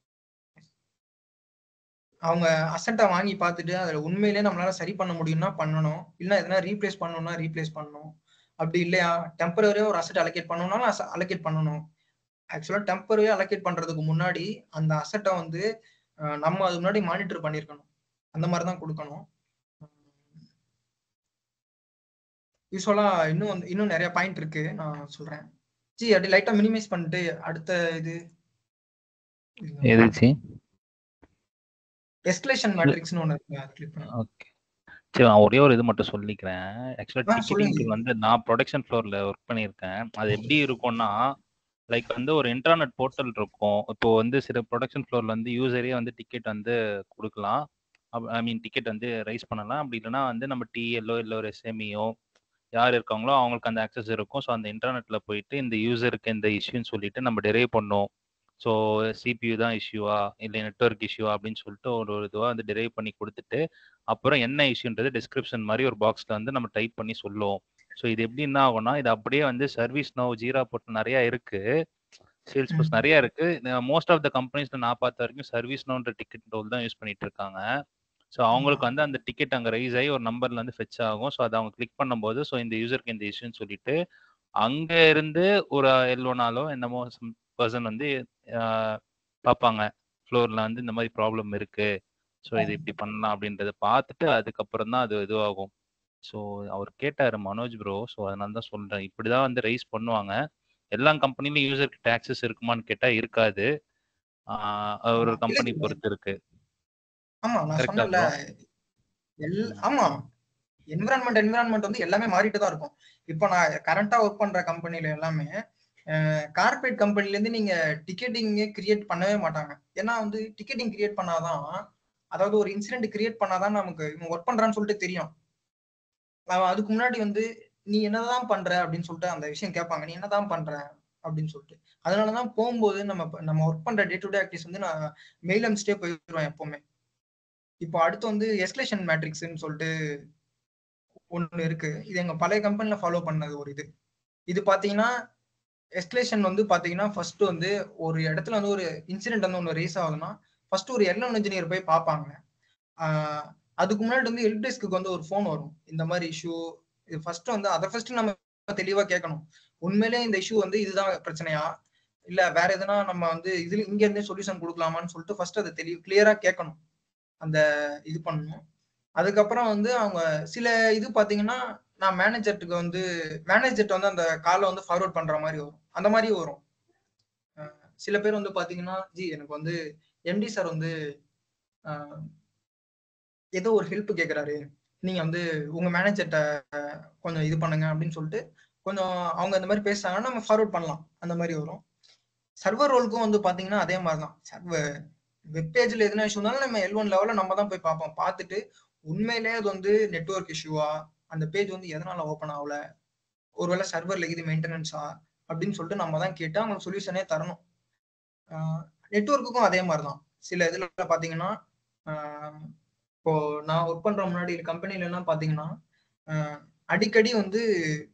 அவங்க அசட்டை வாங்கி பார்த்துட்டு அதில் உண்மையிலேயே நம்மளால சரி பண்ண முடியும்னா பண்ணணும் இல்லை எதனா ரீப்ளேஸ் பண்ணணும்னா ரீப்ளேஸ் பண்ணணும் அப்படி இல்லையா டெம்பரரியாக ஒரு அசட் அலோகேட் பண்ணணும்னாலும் அலோகேட் பண்ணணும் ஆக்சுவலாக டெம்பரரியாக அலோகேட் பண்ணுறதுக்கு முன்னாடி அந்த அசட்டை வந்து அஹ், நம்ம அது முன்னாடி மானிட்டர் பண்ணியிருக்கணும் அந்த மாதிரி தான் கொடுக்கணும் யூஸ்வலாக இன்னும் வந்து இன்னும் நிறைய பாயிண்ட் இருக்கு நான் சொல்கிறேன் ஜி அப்படி லைட்டாக மினிமைஸ் பண்ணிட்டு அடுத்த இது எதுச்சு எஸ்கலேஷன் மேட்ரிக்ஸ்னு ஒன்று இருக்கு அது கிளிக் பண்ணி ஓகே சரி நான் ஒரே ஒரு இது மட்டும் சொல்லிக்கிறேன் ஆக்சுவலாக ஆ, சொல்லுங்க. டிக்கெட்டிங் வந்து நான் ப்ரொடக்ஷன் ஃப்ளோரில் ஒர்க் பண்ணியிருக்கேன் அது எப்படி இருக்கும்னா லைக் வந்து ஒரு இன்டர்நெட் போர்ட்டல் இருக்கும் இப்போ வந்து சில ப்ரொடக்ஷன் ஃப்ளோரில் வந்து யூசரே வந்து டிக்கெட் வந்து கொடுக்கலாம் ஐ மீன் டிக்கெட் வந்து ரைஸ் பண்ணலாம் அப்படி இல்லைன்னா வந்து நம்ம டிஎல்ஓ இல்லை ஒரு எஸ்எம்இஓ யார் இருக்காங்களோ அவங்களுக்கு அந்த ஆக்சஸ் இருக்கும் ஸோ அந்த இன்டர்நெட்டில் போயிட்டு இந்த யூசருக்கு இந்த இஷ்யூன்னு சொல்லிட்டு நம்ம டெரைவ் பண்ணோம் ஸோ சிபியூ தான் இஷ்யூவா இல்லை நெட்ஒர்க் இஷ்யூவா அப்படின்னு சொல்லிட்டு ஒரு ஒரு இதுவாக வந்து டெரைவ் பண்ணி கொடுத்துட்டு அப்புறம் என்ன இஷ்யூன்றது டிஸ்கிரிப்ஷன் மாதிரி ஒரு பாக்ஸ்ல வந்து நம்ம டைப் பண்ணி சொல்லுவோம் ஸோ இது எப்படி என்ன ஆகும்னா இது அப்படியே வந்து சர்வீஸ் நோ ஜீரா போட்டு நிறைய இருக்கு சேல்ஸ் பர்ஸ் ம். நிறைய இருக்கு மோஸ்ட் ஆஃப் த கம்பெனிஸ்ல நான் பார்த்த வரைக்கும் சர்வீஸ் நோன்ற டிக்கெட் ரோல் தான் யூஸ் பண்ணிட்டு இருக்காங்க ஸோ அவங்களுக்கு வந்து அந்த டிக்கெட் அங்கே ரைஸ் ஆகி ஒரு நம்பர்ல வந்து ஃபெச் ஆகும் ஸோ அதை அவங்க கிளிக் பண்ணும்போது ஸோ இந்த யூசருக்கு இந்த இஷ்யூன்னு சொல்லிட்டு அங்க இருந்து ஒரு எல்லோனாலோ என்னமோ பர்சன் வந்து ஆஹ், பார்ப்பாங்க ஃப்ளோர்ல வந்து இந்த மாதிரி ப்ராப்ளம் இருக்கு ஸோ இது இப்படி பண்ணலாம் அப்படின்றத பார்த்துட்டு அதுக்கப்புறம் தான் அது இதுவாகும் ஸோ அவர் கேட்டாரு மனோஜ் ப்ரோ ஸோ அதனால தான் சொல்றேன் இப்படிதான் வந்து ரைஸ் பண்ணுவாங்க எல்லா கம்பெனிலும் யூசருக்கு டாக்ஸஸ் இருக்குமான்னு கேட்டா இருக்காது ஆஹ் ஒரு ஆமா. கம்பெனி இல்ல, பொறுத்து இருக்கு ஆமா நான் Correct ஆ சொன்னேன்ல எல் ஆமா என்விரான்மெண்ட் என்விரான்மெண்ட் வந்து எல்லாமே மாறிட்டு தான் இருக்கும் இப்போ நான் கரண்டா ஒர்க் பண்ற கம்பெனில எல்லாமே கார்பரேட் கம்பெனில இருந்து நீங்க டிக்கெட்டிங் கிரியேட் பண்ணவே மாட்டாங்க ஏன்னா வந்து டிக்கெட்டிங் கிரியேட் பண்ணாதான் அதாவது ஒரு இன்சிடென்ட் கிரியேட் பண்ணாதான் நமக்கு இவன் ஒர்க் பண்றான்னு சொல்லிட்டு தெரியும் அவன் அதுக்கு முன்னாடி வந்து நீ என்னதான் பண்ற அப்படின்னு சொல்லிட்டு அந்த விஷயம் கேட்பாங்க நீ என்னதான் பண்ற அப்படின்னு சொல்லிட்டு அதனாலதான் போகும்போது நம்ம நம்ம ஒர்க் பண்ற டே டு டே ஆக்டிவிஸ் வந்து நான் மெயில் அனுப்பிச்சிட்டே போயிடுவேன் எப்பவுமே இப்போ அடுத்து வந்து எஸ்கலேஷன் மேட்ரிக்ஸ்னு சொல்லிட்டு ஒன்று இருக்கு இது எங்க பழைய கம்பெனில ஃபாலோ பண்ணது ஒரு இது இது பாத்தீங்கன்னா எஸ்கலேஷன் வந்து பாத்தீங்கன்னா ஃபர்ஸ்ட் வந்து ஒரு இடத்துல வந்து ஒரு இன்சிடென்ட் வந்து ஒன்று ரேஸ் ஆகுதுன்னா ஃபர்ஸ்ட் ஒரு எல்என் இன்ஜினியர் போய் பார்ப்பாங்க ஆஹ் அதுக்கு முன்னாடி வந்து ஹெல்ப் டெஸ்க்கு வந்து ஒரு ஃபோன் வரும் இந்த மாதிரி இஷ்யூ இது ஃபர்ஸ்ட் வந்து அதை ஃபர்ஸ்ட் நம்ம தெளிவா கேட்கணும் உண்மையிலே இந்த இஷ்யூ வந்து இதுதான் பிரச்சனையா இல்ல வேற எதுனா நம்ம வந்து இதுல இங்க இருந்தே சொல்யூஷன் கொடுக்கலாமான்னு சொல்லிட்டு ஃபர்ஸ்ட் அதை தெளிவு கிளியரா கேட்கணும் அந்த இது பண்ணணும் அதுக்கப்புறம் வந்து அவங்க சில இது பாத்தீங்கன்னா நான் மேனேஜர்ட்டுக்கு வந்து மேனேஜர்ட்ட வந்து அந்த காலை வந்து ஃபார்வர்ட் பண்ற மாதிரி வரும் அந்த மாதிரி வரும் அஹ் சில பேர் வந்து பாத்தீங்கன்னா ஜி எனக்கு வந்து எம்டி சார் வந்து அஹ், ஏதோ ஒரு ஹெல்ப் கேக்குறாரு நீங்க வந்து உங்க மேனேஜர்ட்ட கொஞ்சம் இது பண்ணுங்க அப்படின்னு சொல்லிட்டு கொஞ்சம் அவங்க அந்த மாதிரி பேசுறாங்கன்னா நம்ம ஃபார்வர்ட் பண்ணலாம் அந்த மாதிரி வரும் சர்வர் ரோலுக்கும் வந்து பாத்தீங்கன்னா அதே மாதிரி தான் சர்வர் வெப் பேஜ்ல எதுனா இஷ்யூ இருந்தாலும் நம்ம எல் ஒன் லெவலில் நம்ம தான் போய் பார்ப்போம் பார்த்துட்டு உண்மையிலேயே அது வந்து நெட்வொர்க் இஷ்யூவா அந்த பேஜ் வந்து எதனால ஓப்பன் ஆகல ஒருவேளை சர்வர்ல இது மெயின்டெனன்ஸா அப்படின்னு சொல்லிட்டு நம்ம தான் கேட்டு அவங்களுக்கு சொல்யூஷனே தரணும் நெட்வொர்க்குக்கும் அதே மாதிரி தான் சில இதுல பாத்தீங்கன்னா ஆஹ் இப்போ நான் ஒர்க் பண்ற முன்னாடி கம்பெனில எல்லாம் பாத்தீங்கன்னா ஆஹ் அடிக்கடி வந்து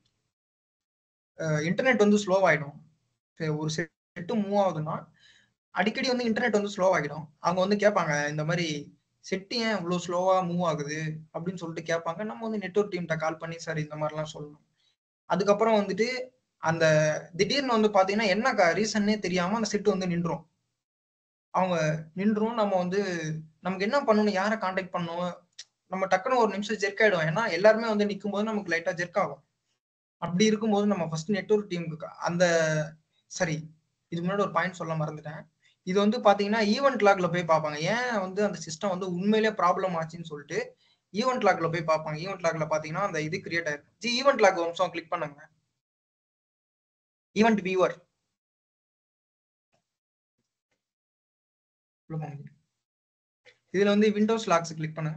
இன்டர்நெட் வந்து ஸ்லோ ஆயிடும் சரி, ஒரு செட்டு மூவ் ஆகுதுன்னா அடிக்கடி வந்து இன்டர்நெட் வந்து ஸ்லோ ஆகிடும் அவங்க வந்து கேட்பாங்க இந்த மாதிரி செட் ஏன் இவ்வளோ ஸ்லோவா மூவ் ஆகுது அப்படின்னு சொல்லிட்டு கேட்பாங்க நம்ம வந்து நெட்ஒர்க் டீம்கிட்ட கால் பண்ணி சார் இந்த மாதிரிலாம் சொல்லணும் அதுக்கப்புறம் வந்துட்டு அந்த திடீர்னு வந்து பாத்தீங்கன்னா என்ன ரீசன்னே தெரியாம அந்த செட் வந்து நின்றும் அவங்க நின்றும் நம்ம வந்து நமக்கு என்ன பண்ணணும் யாரை காண்டாக்ட் பண்ணணும் நம்ம டக்குன்னு ஒரு நிமிஷம் ஜெர்க் ஆயிடும் ஏன்னா எல்லாருமே வந்து நிற்கும் போது நமக்கு லைட்டா ஜெர்க் ஆகும் அப்படி இருக்கும்போது நம்ம ஃபர்ஸ்ட் நெட்ஒர்க் டீமுக்கு அந்த சரி இதுக்கு முன்னாடி ஒரு பாயிண்ட் சொல்ல மறந்துட்டேன் இது வந்து பாத்தீங்கன்னா ஈவெண்ட் லாக்ல போய் பார்ப்பாங்க ஏன் வந்து அந்த சிஸ்டம் வந்து உண்மையிலேயே ப்ராப்ளம் ஆச்சுன்னு சொல்லிட்டு ஈவெண்ட் லாக்ல போய் பார்ப்பாங்க ஈவெண்ட் லாக்ல பாத்தீங்கன்னா அந்த இது கிரியேட் ஆயிருக்கும் ஜி ஈவெண்ட் லாக் வம்சம் கிளிக் பண்ணுங்க ஈவெண்ட் வியூவர் இதுல வந்து விண்டோஸ் லாக்ஸ் கிளிக் பண்ணுங்க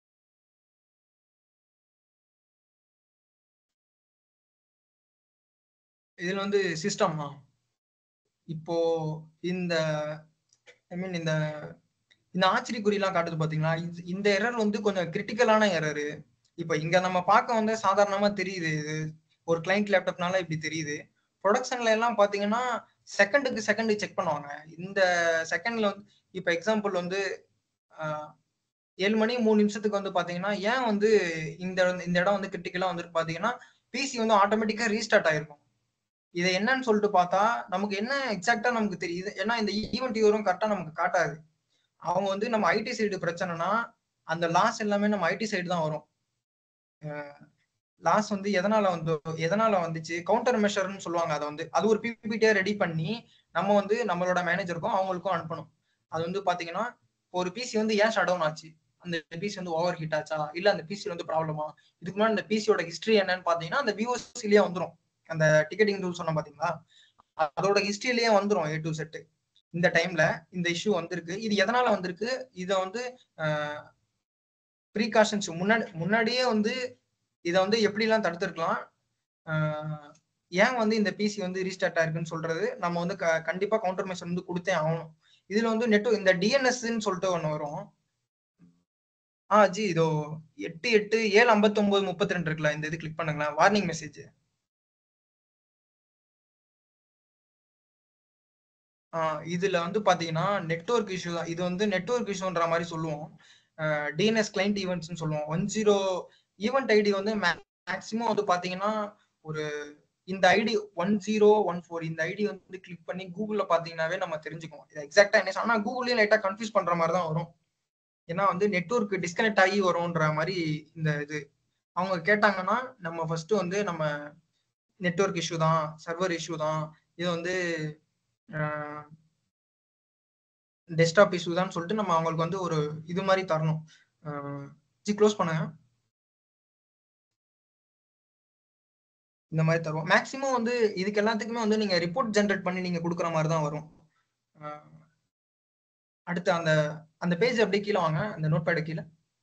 இதுல வந்து சிஸ்டம் இப்போ இந்த ஐ மீன் இந்த இந்த ஆச்சரியக்குறிலாம் காட்டுது பாத்தீங்களா இது- இந்த எரர் வந்து கொஞ்சம் கிரிட்டிக்கலான எரரு இப்போ இங்க நம்ம பார்க்க வந்து சாதாரணமா தெரியுது இது ஒரு கிளைண்ட் லேப்டாப்னால இப்படி தெரியுது ப்ரொடக்ஷன்ல எல்லாம் பாத்தீங்கன்னா செகண்டுக்கு செகண்ட் செக் பண்ணுவாங்க இந்த செகண்ட்ல வந்து இப்போ எக்ஸாம்பிள் வந்து ஆஹ், ஏழு மணி மூணு நிமிஷத்துக்கு வந்து பாத்தீங்கன்னா ஏன் வந்து இந்த இந்த இடம் வந்து கிரிட்டிக்கலா வந்துட்டு பாத்தீங்கன்னா பிசி வந்து ஆட்டோமேட்டிக்கா ரீஸ்டார்ட் ஆயிருக்கும் இதை என்னன்னு சொல்லிட்டு பார்த்தா நமக்கு என்ன எக்ஸாக்டா நமக்கு தெரியுது ஏன்னா இந்த ஈவெண்ட் வரும் கரெக்டா நமக்கு காட்டாது அவங்க வந்து நம்ம ஐடி சைடு பிரச்சனைனா அந்த லாஸ் எல்லாமே நம்ம ஐடி சைடு தான் வரும் லாஸ் வந்து எதனால வந்து எதனால வந்துச்சு கவுண்டர் மெஷர்னு சொல்லுவாங்க அதை வந்து அது ஒரு பிபிடியா ரெடி பண்ணி நம்ம வந்து நம்மளோட மேனேஜருக்கும் அவங்களுக்கும் அனுப்பணும் அது வந்து பாத்தீங்கன்னா ஒரு பிசி வந்து ஏன் ஷட் டவுன் ஆச்சு அந்த பிசி வந்து ஓவர் ஹீட் ஆச்சா இல்ல அந்த பிசி வந்து ப்ராப்ளமா இதுக்கு முன்னாடி அந்த பிசியோட ஹிஸ்டரி என்னன்னு பாத்தீங்கன்னா அந்த விஓசிலேயே வந்துரும் அந்த டிக்கெட்டிங் ரூல் சொன்ன பாத்தீங்களா அதோட ஹிஸ்டரியிலேயே வந்துரும் ஏ டு செட் இந்த டைம்ல இந்த இஷ்யூ வந்திருக்கு இது எதனால வந்திருக்கு இதை வந்து ப்ரீகாஷன்ஸ் முன்னாடி முன்னாடியே வந்து இதை வந்து எப்படிலாம் தடுத்துருக்கலாம் ஆஹ் ஏன் வந்து இந்த பிசி வந்து ரீஸ்டார்ட் ஆயிருக்குன்னு சொல்றது நம்ம வந்து க- கண்டிப்பா கவுண்டர் மெஷர் வந்து கொடுத்தே ஆகணும் இதுல வந்து நெட் இந்த டிஎன்எஸ்ன்னு சொல்லிட்டு ஒண்ணு வரும் ஆ ஜி இதோ எட்டு எட்டு ஏழு ஐம்பத்தி ஒன்பது முப்பத்தி ரெண்டு இருக்குல்ல இந்த இது கிளிக் பண்ணுங்களேன் வார்னிங் மெசேஜ் இதுல வந்து பாத்தீங்கன்னா நெட்வொர்க் இஷ்யூ தான் இது வந்து நெட்வொர்க் இஷ்யூன்ற மாதிரி சொல்லுவோம் டிஎன்எஸ் கிளைண்ட் ஈவெண்ட்ஸ்னு சொல்லுவோம் ஒன் ஜீரோ ஈவெண்ட் ஐடி வந்து மேக்ஸிமம் வந்து பாத்தீங்கன்னா ஒரு இந்த ID one zero one four இந்த ஐடி வந்து கிளிக் பண்ணி கூகுள்ல பாத்தீங்கன்னாவே நம்ம தெரிஞ்சுக்குவோம் இது எக்ஸாக்டா என்ன ஆனா கூகுள்லயும் லைட்டா கன்ஃபியூஸ் பண்ற மாதிரி தான் வரும் ஏன்னா வந்து நெட்வொர்க் டிஸ்கனெக்ட் ஆகி வரும்ன்ற மாதிரி இந்த இது அவங்க கேட்டாங்கன்னா நம்ம ஃபர்ஸ்ட் வந்து நம்ம நெட்வொர்க் இஷ்யூ தான் சர்வர் இஷ்யூ தான் இது வந்து டெஸ்க்டாப் இஷ்யூ தான் சொல்லிட்டு நம்ம அவங்களுக்கு வந்து ஒரு இது மாதிரி தரணும் ஜி க்ளோஸ் பண்ணுங்க இந்த மாதிரி தருவோம் மேக்ஸிமம் வந்து இதுக்கு எல்லாத்துக்குமே வந்து நீங்க ரிப்போர்ட் ஜென்ரேட் பண்ணி நீங்க கொடுக்குற மாதிரி தான் வரும் அஹ் அடுத்து அந்த அந்த பேஜ் அப்படியே கீழே வாங்க அந்த நோட் பேடு கீழே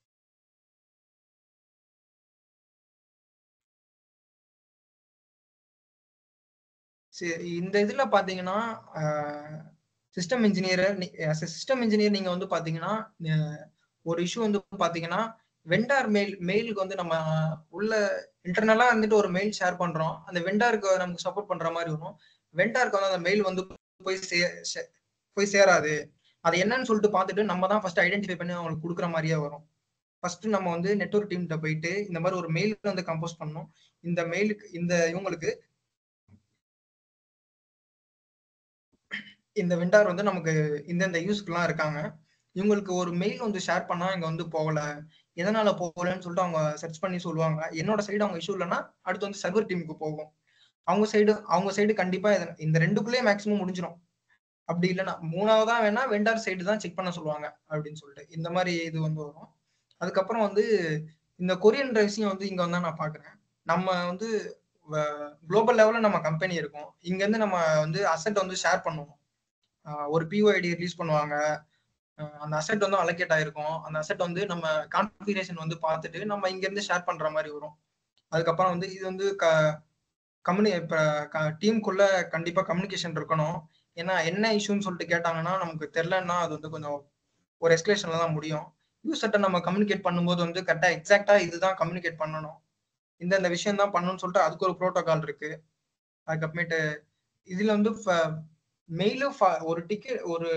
சரி இந்த இதுல பாத்தீங்கன்னா சிஸ்டம் இன்ஜினியர் சிஸ்டம் இன்ஜினியர் நீங்க வந்து பாத்தீங்கன்னா அஹ் ஒரு இஷ்யூ வந்து பாத்தீங்கன்னா வெண்டார் மெயில் மெயிலுக்கு வந்து நம்ம உள்ள இன்டர்னலா இருந்துட்டு ஒரு மெயில் ஷேர் பண்றோம் அந்த வெண்டாருக்கு நமக்கு சப்போர்ட் பண்ற மாதிரி வரும் வெண்டாருக்கு வந்து அந்த மெயில் வந்து போய் சே சே- போய் சேராது அது என்னன்னு சொல்லிட்டு பார்த்துட்டு நம்ம தான் ஃபர்ஸ்ட் ஐடென்டிஃபை பண்ணி அவங்களுக்கு கொடுக்குற மாதிரியே வரும் ஃபர்ஸ்ட் நம்ம வந்து நெட்வொர்க் டீம்கிட்ட போயிட்டு இந்த மாதிரி ஒரு மெயில் வந்து கம்போஸ் பண்ணணும் இந்த மெயிலுக்கு இந்த இவங்களுக்கு இந்த வெண்டார் வந்து நமக்கு இந்தந்த யூஸ்க்குலாம் இருக்காங்க இவங்களுக்கு ஒரு மெயில் வந்து ஷேர் பண்ணா இங்க வந்து போகல எதனால போகலன்னு சொல்லிட்டு அவங்க சர்ச் பண்ணி சொல்லுவாங்க என்னோட சைடு அவங்க இஷ்யூ இல்லைன்னா அடுத்து வந்து சர்வர் டீமுக்கு போகும் அவங்க சைடு அவங்க சைடு கண்டிப்பா இத- இந்த ரெண்டுக்குள்ளேயே மேக்ஸிமம் முடிஞ்சிடும் அப்படி இல்லைன்னா மூணாவதா வேணா வெண்டார் சைடு தான் செக் பண்ண சொல்லுவாங்க அப்படின்னு சொல்லிட்டு இந்த மாதிரி இது வந்து வரும் அதுக்கப்புறம் வந்து இந்த கொரியன் டிரைவ்ஸையும் வந்து இங்க வந்து நான் பாக்குறேன் நம்ம வந்து குளோபல் லெவல்ல நம்ம கம்பெனி இருக்கும் இங்க இருந்து நம்ம வந்து அசெட் வந்து ஷேர் பண்ணுவோம் ஆஹ் ஒரு பிஓஐடி ரிலீஸ் பண்ணுவாங்க ஆஹ் அந்த அசெட் வந்து அலோகேட் ஆயிருக்கும் அந்த அசெட் வந்து நம்ம கான்ஃபிகரேஷன் வந்து பார்த்துட்டு நம்ம இங்க இருந்து ஷேர் பண்ற மாதிரி வரும் அதுக்கப்புறம் வந்து இது வந்து க கம்யூனி இப்போ டீமுக்குள்ள கண்டிப்பா கம்யூனிகேஷன் இருக்கணும் ஏன்னா என்ன இஷ்யூன்னு சொல்லிட்டு கேட்டாங்கன்னா நமக்கு தெரிலன்னா அது வந்து கொஞ்சம் ஒரு எஸ்கலேஷன்ல தான் முடியும் யூசர்ட்ட நம்ம கம்யூனிகேட் பண்ணும்போது வந்து கரெக்டா எக்ஸாக்டா இதுதான் கம்யூனிகேட் பண்ணணும் இந்த இந்த விஷயம் தான் பண்ணணும்னு சொல்லிட்டு அதுக்கு ஒரு ப்ரோட்டோகால் இருக்கு அதுக்கப்புறமேட்டு இதுல வந்து மெயிலும் ஒரு டிக்கெட் ஒரு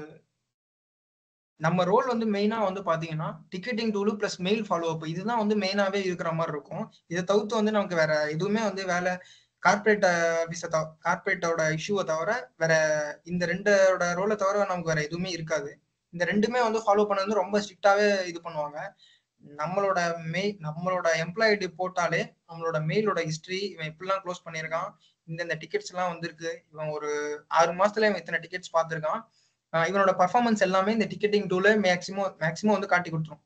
நம்ம ரோல் வந்து மெயினா வந்து பாத்தீங்கன்னா ticketing tool plus mail follow up இதுதான் வந்து மெயினாவே இருக்கிற மாதிரி இருக்கும் இதை தவிர்த்து வந்து நமக்கு வேற எதுவுமே வந்து வேலை கார்பரேட் ஆஃபீஸை தவிர கார்பரேட்டோட இஷ்யூவை தவிர வேற இந்த ரெண்டோட ரோலை தவிர நமக்கு வேற எதுவுமே இருக்காது இந்த ரெண்டுமே வந்து ஃபாலோ பண்ண வந்து ரொம்ப ஸ்ட்ரிக்டாவே இது பண்ணுவாங்க நம்மளோட மெய் நம்மளோட எம்ப்ளாய்டு போட்டாலே நம்மளோட மெயிலோட ஹிஸ்டரி இவன் எப்படிலாம் க்ளோஸ் பண்ணியிருக்கான் இந்தந்த டிக்கெட்ஸ் எல்லாம் வந்திருக்கு இவன் ஒரு ஆறு மாசத்துல இவன் இத்தனை டிக்கெட்ஸ் பார்த்துருக்கான் ஆஹ் இவனோட பர்ஃபார்மன்ஸ் எல்லாமே இந்த டிக்கெட்டிங் டூல மேக்ஸிமம் மேக்ஸிமம் வந்து காட்டி கொடுத்துரும்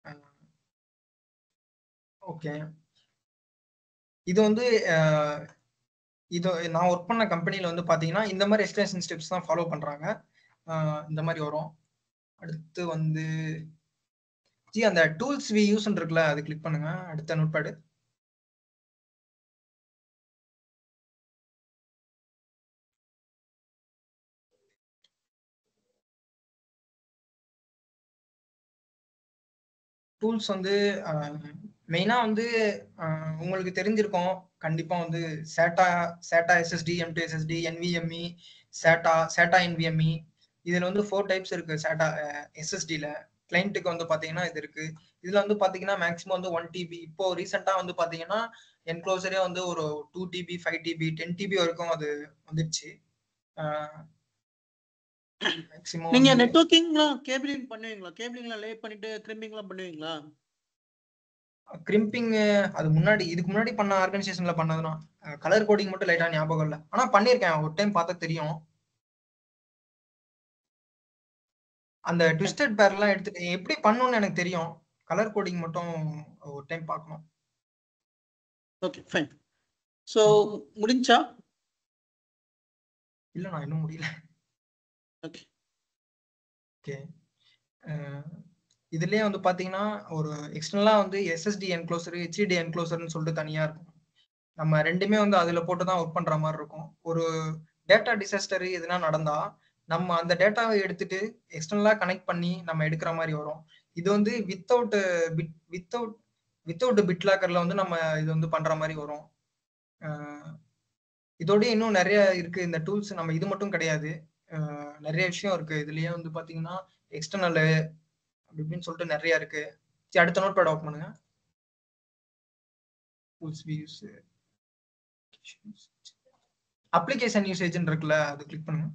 ஓகே இது வந்து ஆஹ் இது நான் ஒர்க் பண்ண கம்பெனில வந்து பாத்தீங்கன்னா இந்த மாதிரி எக்ஸ்டென்ஷன் ஸ்டெப்ஸ் தான் ஃபாலோ பண்றாங்க ஆஹ் இந்த மாதிரி வரும் அடுத்து வந்து ஜி அந்த டூல்ஸ் வி யூஸ் இருக்குல்ல அது கிளிக் பண்ணுங்க அடுத்த நோட்பேடு டூல்ஸ் வந்து மெயினா வந்து ஆஹ் உங்களுக்கு தெரிஞ்சிருக்கும் கண்டிப்பா வந்து SATA SATA SSD M two SSD NVMe SATA SATA NVMe இதுல வந்து ஃபோர் டைப்ஸ் இருக்கு சேட்டா எஸ்எஸ்டில கிளைண்ட்டுக்கு வந்து பாத்தீங்கன்னா இது இருக்கு இதுல வந்து பாத்தீங்கன்னா மேக்ஸிமம் வந்து ஒன் டிபி இப்போ ரீசெண்டா வந்து பாத்தீங்கன்னா என்க்ளோசரே வந்து ஒரு two TB five TB ten TB வரைக்கும் அது வந்துருச்சு மேக்ஸிமம் நீங்க நெட்வொர்க்கிங்லாம் கேபிளிங் பண்ணுவீங்களா கேபிளிங்லாம் லே பண்ணிட்டு கிரிம்பிங்லாம் பண்ணுவீங்களா கிரிம்பிங் அது முன்னாடி இதுக்கு முன்னாடி பண்ண ஆர்கனைசேஷன்ல பண்ணதுனா கலர் கோடிங் மட்டும் லைட்டா ஞாபகம் இல்ல ஆனா பண்ணிருக்கேன் ஒரு டைம் பார்த்தா தெரியும் அந்த ட்விஸ்டட் பேர் எல்லாம் எடுத்துட்டு எப்படி பண்ணணும்னு எனக்கு தெரியும் கலர் கோடிங் மட்டும் ஒரு டைம் பார்க்கணும் ஓகே ஃபைன் ஸோ முடிஞ்சா இல்ல நான் இன்னும் முடியல ஓகே ஓகே இதுலயே வந்து பாத்தீங்கன்னா ஒரு எக்ஸ்டர்னலா வந்து எஸ்எஸ்டி என்க்ளோசர் ஹெச்டி என்க்ளோசர்னு சொல்லிட்டு தனியா இருக்கும் நம்ம ரெண்டுமே வந்து அதுல போட்டு தான் ஒர்க் பண்ற மாதிரி இருக்கும் ஒரு டேட்டா டிசாஸ்டர் எதுனா நடந்தா நம்ம அந்த டேட்டாவை எடுத்துட்டு எக்ஸ்டர்னலா கனெக்ட் பண்ணி நம்ம எடுக்கிற மாதிரி வரும் இது வந்து without bit without without bit லாக்கர்ல வந்து நம்ம இது வந்து பண்ற மாதிரி வரும் இதோட இன்னும் நிறைய இருக்கு இந்த டூல்ஸ் நம்ம இது மட்டும் கிடையாது நிறைய விஷயம் இருக்கு இதுலயே வந்து பாத்தீங்கன்னா எக்ஸ்டர்னல் அப்படி இப்படின்னு சொல்லிட்டு நிறைய இருக்கு சரி அடுத்த நோட் பேட் ஓப்பன் பண்ணுங்க டூல்ஸ் வியூஸ் அப்ளிகேஷன் யூசேஜ் இருக்குல்ல அது கிளிக் பண்ணுங்க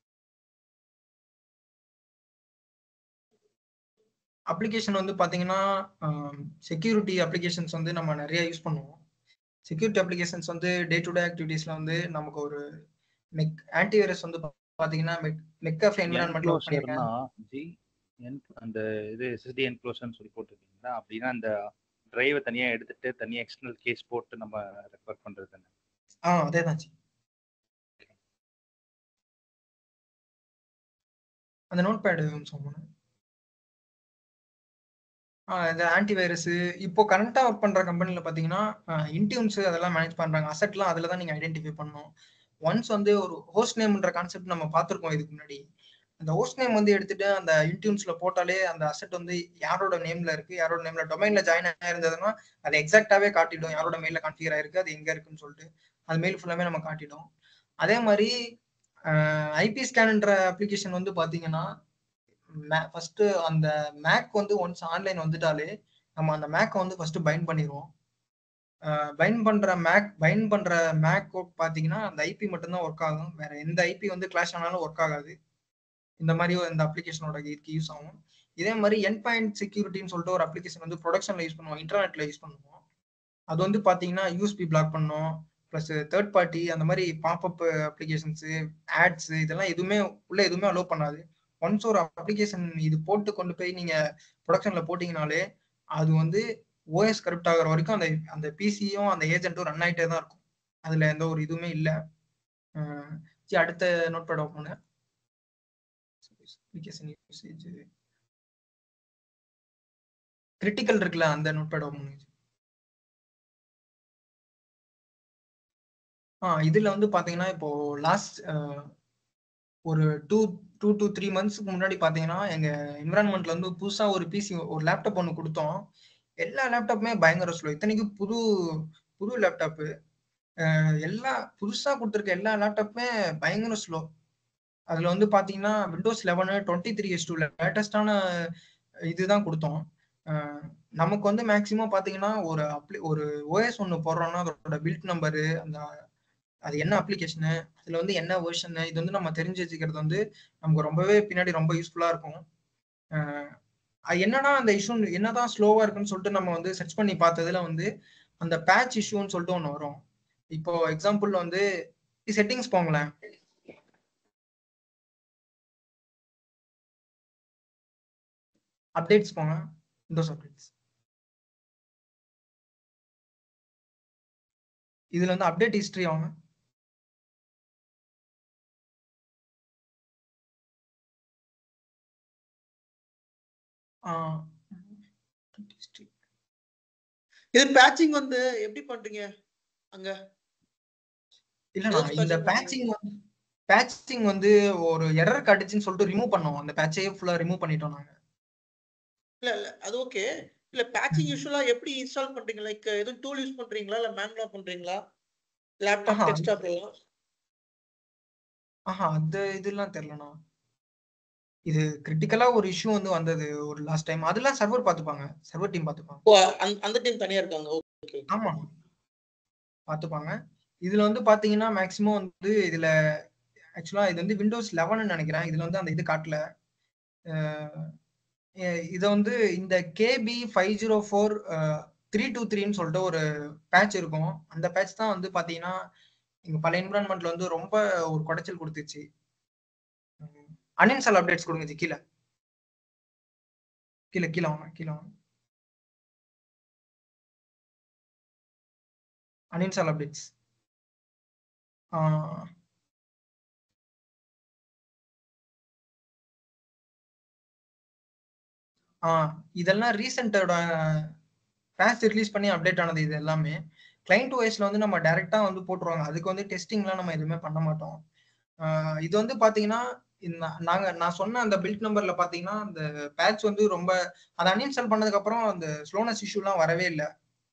அப்ளிகேஷன் வந்து பாத்தீங்கன்னா செக்யூரிட்டி அப்ளிகேஷன்ஸ் வந்து நம்ம நிறைய யூஸ் பண்ணுவோம் செக்யூரிட்டி அப்ளிகேஷன்ஸ் வந்து டே டு டே ஆக்டிவிட்டீஸ்ல வந்து நமக்கு ஒரு மெக் ஆன்டிவைரஸ் வந்து பாத்தீங்கன்னா மெக்கஃப் என்விரான்மெண்ட்ல ஒர்க் பண்ணிருக்கேன் ஜி அந்த இது எஸ்எஸ்டி என்க்ளோஷன் சொல்லி போட்டிருக்கீங்களா அப்படின்னா அந்த டிரைவை தனியா எடுத்துட்டு தனியா எக்ஸ்டர்னல் கேஸ் போட்டு நம்ம ரெஃபர் பண்றது தானே ஆ அதே தான் அந்த நோட் பேடு சொன்னேன் இந்த ஆன்டிவைரஸ் இப்போ கரண்டா ஒர்க் பண்ற கம்பெனில பாத்தீங்கன்னா இன்டியூன்ஸ் அதெல்லாம் மேனேஜ் பண்றாங்க அசெட்லாம் அதுல தான் நீங்க ஐடென்டிஃபை பண்ணணும் ஒன்ஸ் வந்து ஒரு ஹோஸ்ட் நேம்ன்ற கான்செப்ட் நம்ம பார்த்துருக்கோம் இதுக்கு முன்னாடி அந்த ஹோஸ்ட் நேம் வந்து எடுத்துட்டு அந்த இன்டியூன்ஸ்ல போட்டாலே அந்த அசெட் வந்து யாரோட நேம்ல இருக்கு யாரோட நேம்ல டொமைன்ல ஜாயின் ஆயிருந்ததுன்னா அது எக்ஸாக்டாவே காட்டிடும் யாரோட மெயில கான்ஃபிகர் ஆயிருக்கு அது எங்க இருக்குன்னு சொல்லிட்டு அது மெயில் ஃபுல்லாமே நம்ம காட்டிடும் அதே மாதிரி ஐபி ஸ்கேன்ன்ற அப்ளிகேஷன் வந்து பாத்தீங்கன்னா ஃபர்ஸ்ட் அந்த மேக் வந்து ஒன்ஸ் ஆன்லைன் வந்துட்டாலே நம்ம அந்த மேக்கை வந்து ஃபர்ஸ்ட் பைண்ட் பண்ணிடுவோம் பைண்ட் பண்ற மேக் பைண்ட் பண்ற மேக் பாத்தீங்கன்னா அந்த ஐபி மட்டும்தான் ஒர்க் ஆகும் வேற எந்த ஐபி வந்து கிளாஷ் ஆனாலும் ஒர்க் ஆகாது இந்த மாதிரி இந்த அப்ளிகேஷனோட இதுக்கு யூஸ் ஆகும் இதே மாதிரி என் பாயிண்ட் செக்யூரிட்டின்னு சொல்லிட்டு ஒரு அப்ளிகேஷன் வந்து ப்ரொடக்ஷன்ல யூஸ் பண்ணுவோம் இன்டர்நெட்ல யூஸ் பண்ணுவோம் அது வந்து பாத்தீங்கன்னா யூஸ்பி பிளாக் பண்ணோம் ப்ளஸ் தேர்ட் பார்ட்டி அந்த மாதிரி பாப்அப் அப்ளிகேஷன்ஸ் ஆட்ஸ் இதெல்லாம் எதுவுமே உள்ள எதுவுமே அலோவ் பண்ணாது ஒன்ஸ் ஒரு அப்ளிகேஷன் இது போட்டு கொண்டு போய் நீங்க ப்ரொடக்ஷன்ல போட்டீங்கனாலே அது வந்து ஓஎஸ் கரெக்ட் ஆகிற வரைக்கும் அந்த அந்த பிசியும் அந்த ஏஜென்ட்டும் ரன் ஆகிட்டே தான் இருக்கும் அதுல எந்த ஒரு இதுவுமே இல்லை சரி அடுத்த notepad open application usage critical இருக்குல்ல அந்த நோட் பேட் ஓப்பன் ஆ இதுல வந்து பாத்தீங்கன்னா இப்போ லாஸ்ட் ஒரு டூ டூ டு த்ரீ மந்த்ஸ்க்கு முன்னாடி பாத்தீங்கன்னா எங்க என்விரான்மெண்ட்ல வந்து புதுசா ஒரு பிசி ஒரு லேப்டாப் ஒன்று கொடுத்தோம் எல்லா லேப்டாப்புமே பயங்கர ஸ்லோ இத்தனைக்கும் புது புது லேப்டாப்பு எல்லா புதுசா கொடுத்துருக்க எல்லா லேப்டாப்புமே பயங்கர ஸ்லோ அதுல வந்து பாத்தீங்கன்னா Windows eleven twenty three S two லேட்டஸ்டான இதுதான் கொடுத்தோம் அஹ் நமக்கு வந்து மேக்சிமம் பாத்தீங்கன்னா ஒரு அப்ளி ஒரு ஓஎஸ் ஒன்று போடுறோம்னா அதோட பில்ட் நம்பரு அந்த அது என்ன அப்ளிகேஷனு அதுல வந்து என்ன வெர்ஷனு இது வந்து நம்ம தெரிஞ்சு வச்சுக்கிறது வந்து நமக்கு ரொம்பவே பின்னாடி ரொம்ப யூஸ்ஃபுல்லா இருக்கும் அஹ் அது என்னன்னா அந்த இஷ்யூ என்னதான் ஸ்லோவா இருக்குன்னு சொல்லிட்டு நம்ம வந்து சர்ச் பண்ணி பார்த்ததுல வந்து அந்த பேட்ச் இஷ்யூன்னு சொல்லிட்டு ஒன்று வரும் இப்போ எக்ஸாம்பிள் வந்து செட்டிங்ஸ் போங்களேன் அப்டேட்ஸ் போங்க விண்டோஸ் அப்டேட்ஸ் இதுல வந்து அப்டேட் ஹிஸ்டரி ஆகும் இது பேட்சிங் வந்து எப்படி பண்றீங்க அங்க இல்லண்ணா Search இந்த patching பேட்சிங் வந்து பேட்சிங் வந்து ஒரு எரர் காட்டுச்சுன்னு சொல்லிட்டு ரிமூவ் பண்ணோம் அந்த பேட்சையே ஃபுல்லா ரிமூவ் பண்ணிட்டோம் நாங்க இல்ல இல்ல அது ஓகே இல்ல பேட்சிங் யூஸ்வலா எப்படி இன்ஸ்டால் பண்றீங்க லைக் எதுவும் டூல் யூஸ் பண்றீங்களா இல்ல மேனுவலா பண்றீங்களா லேப்டாப் ஆஹா. டெஸ்க்டாப் எல்லாம் ஆஹா அந்த இதெல்லாம் தெரியலண்ணா இது கிரிட்டிக்கலா ஒரு இஷ்யூ வந்து வந்தது ஒரு லாஸ்ட் டைம் அதெல்லாம் சர்வர் பார்த்துப்பாங்க சர்வர் டீம் பார்த்துப்பாங்க ஓ அந்த- அந்த டீம் தனியா இருக்காங்க ஓகே ஆமா பார்த்துப்பாங்க இதுல வந்து பாத்தீங்கன்னா மேக்ஸிமம் வந்து இதுல ஆக்சுவலா இது வந்து விண்டோஸ் லெவன் நினைக்கிறேன் இதுல வந்து அந்த இது காட்டல அஹ் எ- இதை வந்து இந்த KB five zero four three two த்ரீன்னு சொல்லிட்டு ஒரு பேட்ச் இருக்கும் அந்த பேட்ச் தான் வந்து பாத்தீங்கன்னா எங்க பல என்விரான்மெண்ட்ல வந்து ரொம்ப ஒரு குடைச்சல் கொடுத்துச்சு அன்இன்ஸ்டால் அப்டேட்ஸ் கொடுங்க ஜி, கீழே கீழே கீழே வாங்க கீழே வாங்க அன்இன்ஸ்டால் அப்டேட்ஸ் ஆ இதெல்லாம் ரீசெண்டோட பேட்ச் ரிலீஸ் பண்ணி அப்டேட் ஆனது இது எல்லாமே கிளைண்ட் ஓஎஸ்ல வந்து நம்ம டைரக்டா வந்து போட்டுருவாங்க அதுக்கு வந்து டெஸ்டிங்லாம் நம்ம எதுவுமே பண்ண மாட்டோம் ஆஹ் இது வந்து பாத்தீங்கன்னா இந்த- நாங்க நான் சொன்ன அந்த பில்ட் நம்பர்ல பாத்தீங்கன்னா அந்த பேட்ச் வந்து ரொம்ப அதை அன்இன்ஸ்டால் பண்ணதுக்கு அப்புறம் அந்த ஸ்லோனஸ் இஷ்யூலாம் வரவே இல்லை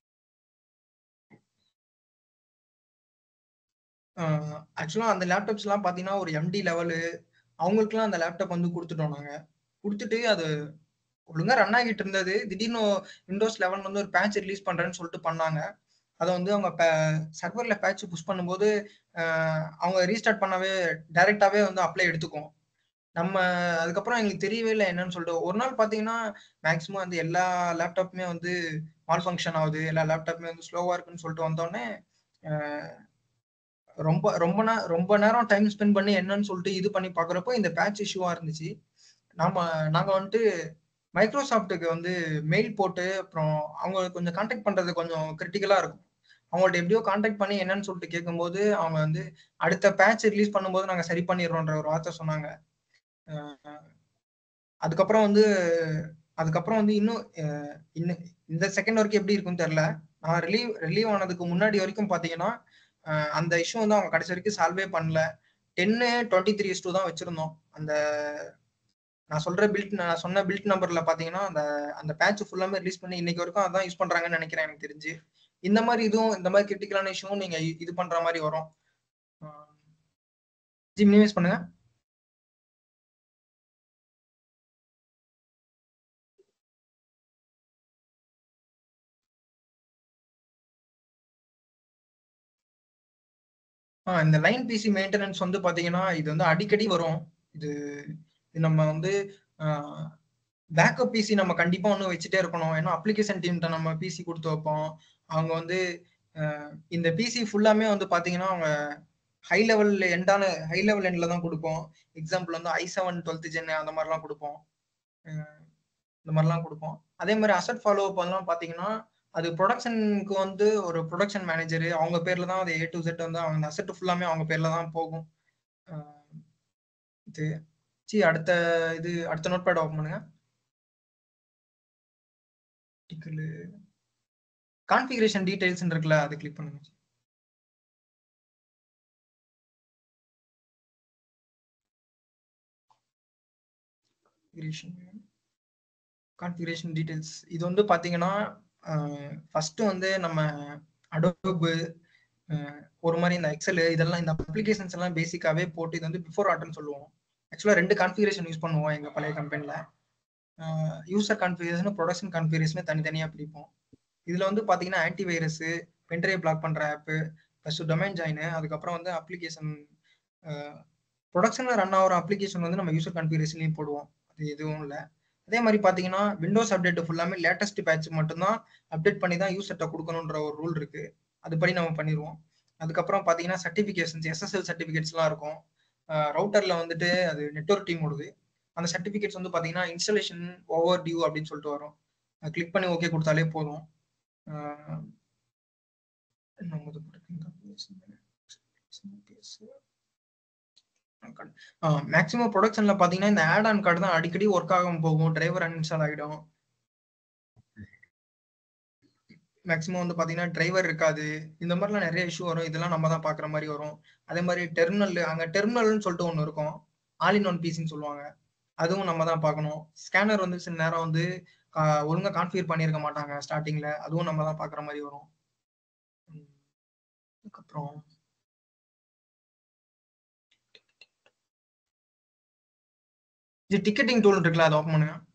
ஆக்சுவலா அந்த லேப்டாப்ஸ் எல்லாம் பாத்தீங்கன்னா ஒரு எம்டி லெவலு அவங்களுக்குலாம் அந்த லேப்டாப் வந்து கொடுத்துட்டோம் நாங்க கொடுத்துட்டு அது ஒழுங்கா ரன் ஆகிட்டு இருந்தது திடீர்னு விண்டோஸ் லெவன் வந்து ஒரு பேட்ச் ரிலீஸ் பண்றேன்னு சொல்லிட்டு பண்ணாங்க அதை வந்து அவங்க சர்வர்ல பேட்ச் புஷ் பண்ணும்போது ஆஹ் அவங்க ரீஸ்டார்ட் பண்ணவே டைரக்டாவே வந்து அப்ளை எடுத்துக்கும் நம்ம அதுக்கப்புறம் எங்களுக்கு தெரியவே இல்லை என்னன்னு சொல்லிட்டு ஒரு நாள் பாத்தீங்கன்னா மேக்ஸிமம் வந்து எல்லா லேப்டாப்புமே வந்து மால் ஃபங்க்ஷன் ஆகுது எல்லா லேப்டாப்புமே வந்து ஸ்லோவா இருக்குன்னு சொல்லிட்டு வந்தோடனே ஆஹ் ரொம்ப ரொம்ப நே- ரொம்ப நேரம் டைம் ஸ்பெண்ட் பண்ணி என்னன்னு சொல்லிட்டு இது பண்ணி பாக்குறப்போ இந்த பேட்ச் இஷ்யூவா இருந்துச்சு நாம நாங்க வந்துட்டு மைக்ரோசாஃப்ட்டுக்கு வந்து மெயில் போட்டு அப்புறம் அவங்க கொஞ்சம் காண்டாக்ட் பண்றது கொஞ்சம் கிரிட்டிக்கலா இருக்கும் அவங்கள்ட்ட எப்படியோ காண்டாக்ட் பண்ணி என்னன்னு சொல்லிட்டு கேட்கும்போது அவங்க வந்து அடுத்த பேட்ச் ரிலீஸ் பண்ணும்போது நாங்க சரி பண்ணிடுறோன்ற ஒரு வார்த்தை சொன்னாங்க அஹ் அதுக்கப்புறம் வந்து அதுக்கப்புறம் வந்து இன்னும் அஹ் இன்னும் இந்த செகண்ட் வரைக்கும் எப்படி இருக்குன்னு தெரியல நான் ரிலீவ் ரிலீவ் ஆனதுக்கு முன்னாடி வரைக்கும் பாத்தீங்கன்னா அஹ் அந்த இஷ்யூ வந்து அவங்க கடைசி வரைக்கும் சால்வே பண்ணல டென்னு டுவெண்ட்டி த்ரீ டூ தான் வச்சிருந்தோம் அந்த நான் சொல்ற பில்ட் நான் சொன்ன பில்ட் நம்பர்ல பாத்தீங்கன்னா அந்த அந்த பேட்ச் ஃபுல்லாமே ரிலீஸ் பண்ணி இன்னைக்கு வரைக்கும் அதான் யூஸ் பண்றாங்கன்னு நினைக்கிறேன் எனக்கு தெரிஞ்சு இந்த மாதிரி இதுவும் இந்த மாதிரி கிரிட்டிக்கலான இஷ்யூவும் நீங்க இ- இது பண்ற மாதிரி வரும் ஜி மினிமைஸ் பண்ணுங்க ஆ இந்த லைன் பிசி மெயின்டெனன்ஸ் வந்து பாத்தீங்கன்னா இது வந்து அடிக்கடி வரும் இது இது நம்ம வந்து பேக்கப் பிசி நம்ம கண்டிப்பா ஒன்று வச்சுட்டே இருக்கணும் ஏன்னா அப்ளிகேஷன் டீம்கிட்ட நம்ம பிசி கொடுத்து வைப்போம் அவங்க வந்து அஹ், இந்த பிசி ஃபுல்லாமே வந்து பாத்தீங்கன்னா அவங்க ஹை லெவல் எண்டான ஹை லெவல் எண்ட்ல தான் கொடுப்போம் எக்ஸாம்பிள் வந்து ஐ செவன் டுவெல்த் ஜென் அந்த மாதிரிலாம் கொடுப்போம் அஹ், இந்த மாதிரிலாம் கொடுப்போம் அதே மாதிரி அசட் ஃபாலோ அப் எல்லாம் பாத்தீங்கன்னா அது ப்ரொடக்ஷனுக்கு வந்து ஒரு ப்ரொடக்ஷன் மேனேஜர் அவங்க பேர்ல தான் அது ஏ டு செட் வந்து அவங்க அசட் ஃபுல்லாமே அவங்க பேர்ல தான் போகும் அஹ் இது சி அடுத்த இது அடுத்த நோட் பேட் ஓப்பன் பண்ணுங்க கான்ஃபிகரேஷன் டீடைல்ஸ் இருக்குல்ல அதை கிளிக் பண்ணுங்க கான்ஃபிகரேஷன் டீடைல்ஸ் இது வந்து பாத்தீங்கன்னா ஃபர்ஸ்ட் வந்து நம்ம அடோபு ஒரு மாதிரி இந்த எக்ஸல் இதெல்லாம் இந்த அப்ளிகேஷன்ஸ் எல்லாம் பேசிக்காவே போட்டு இது வந்து பிஃபோர் ஆர்டர்னு சொல்லுவோம் ஆக்சுவலாக ரெண்டு கான்ஃபிகரேஷன் யூஸ் பண்ணுவோம் எங்கள் பழைய கம்பெனியில் யூசர் கான்ஃபிகரேஷன் ப்ரொடக்ஷன் கான்ஃபிகரேஷன் தனித்தனியாக பிரிப்போம் இதில் வந்து பார்த்தீங்கன்னா ஆன்டி வைரஸு பென்ட்ரைவ் பிளாக் பண்ணுற ஆப்பு ப்ளஸ் டொமைன் ஜாயின் அதுக்கப்புறம் வந்து அப்ளிகேஷன் ப்ரொடக்ஷனில் ரன் ஆகிற அப்ளிகேஷன் வந்து நம்ம யூசர் கான்ஃபிகரேஷன்லையும் போடுவோம் அது எதுவும் இல்லை அதே மாதிரி பார்த்தீங்கன்னா விண்டோஸ் அப்டேட் ஃபுல்லாமே லேட்டஸ்ட் பேட்ச் மட்டும்தான் அப்டேட் பண்ணி தான் யூசர்ட்ட கொடுக்கணுன்ற ஒரு ரூல் இருக்கு அதுபடி நம்ம பண்ணிடுவோம் அதுக்கப்புறம் பார்த்தீங்கன்னா சர்டிஃபிகேஷன்ஸ் எஸ்எஸ்எல் சர்டிஃபிகேட்ஸ்லாம் இருக்கும் ரவுட்டரில் வந்துட்டு அது நெட்ஒர்க் டீம் ஓடுது அந்த சர்டிஃபிகேட்ஸ் வந்து பார்த்தீங்கன்னா இன்ஸ்டாலேஷன் ஓவர் டியூ அப்படின்னு சொல்லிட்டு வரும் கிளிக் பண்ணி ஓகே கொடுத்தாலே போதும் மேக்ஸிமம் ப்ரொடக்ஷன்ல பாத்தீங்கன்னா இந்த ஆட் ஆன் கார்டு தான் அடிக்கடி ஒர்க் ஆகாம போகும் டிரைவர் அன்இன்ஸ்டால் ஆகிடும் மேக்ஸிமம் வந்து பாத்தீங்கன்னா டிரைவர் இருக்காது இந்த மாதிரிலாம் நிறைய இஷ்யூ வரும் இதெல்லாம் நம்ம தான் பாக்குற மாதிரி வரும் அதே மாதிரி டெர்மினல் அங்க டெர்மினல்னு சொல்லிட்டு ஒன்று இருக்கும் ஆல் இன் ஒன் பீஸ்ன்னு சொல்லுவாங்க அதுவும் நம்ம தான் பார்க்கணும் ஸ்கேனர் வந்து சில நேரம் வந்து ஒழுங்கா கான்ஃபிகர் பண்ணியிருக்க மாட்டாங்க ஸ்டார்டிங்ல அதுவும் நம்ம தான் பாக்குற மாதிரி வரும் அதுக்கப்புறம் இது டிக்கெட்டிங் டூல் இருக்குல்ல அதை ஓப்பன் பண்ணுங்க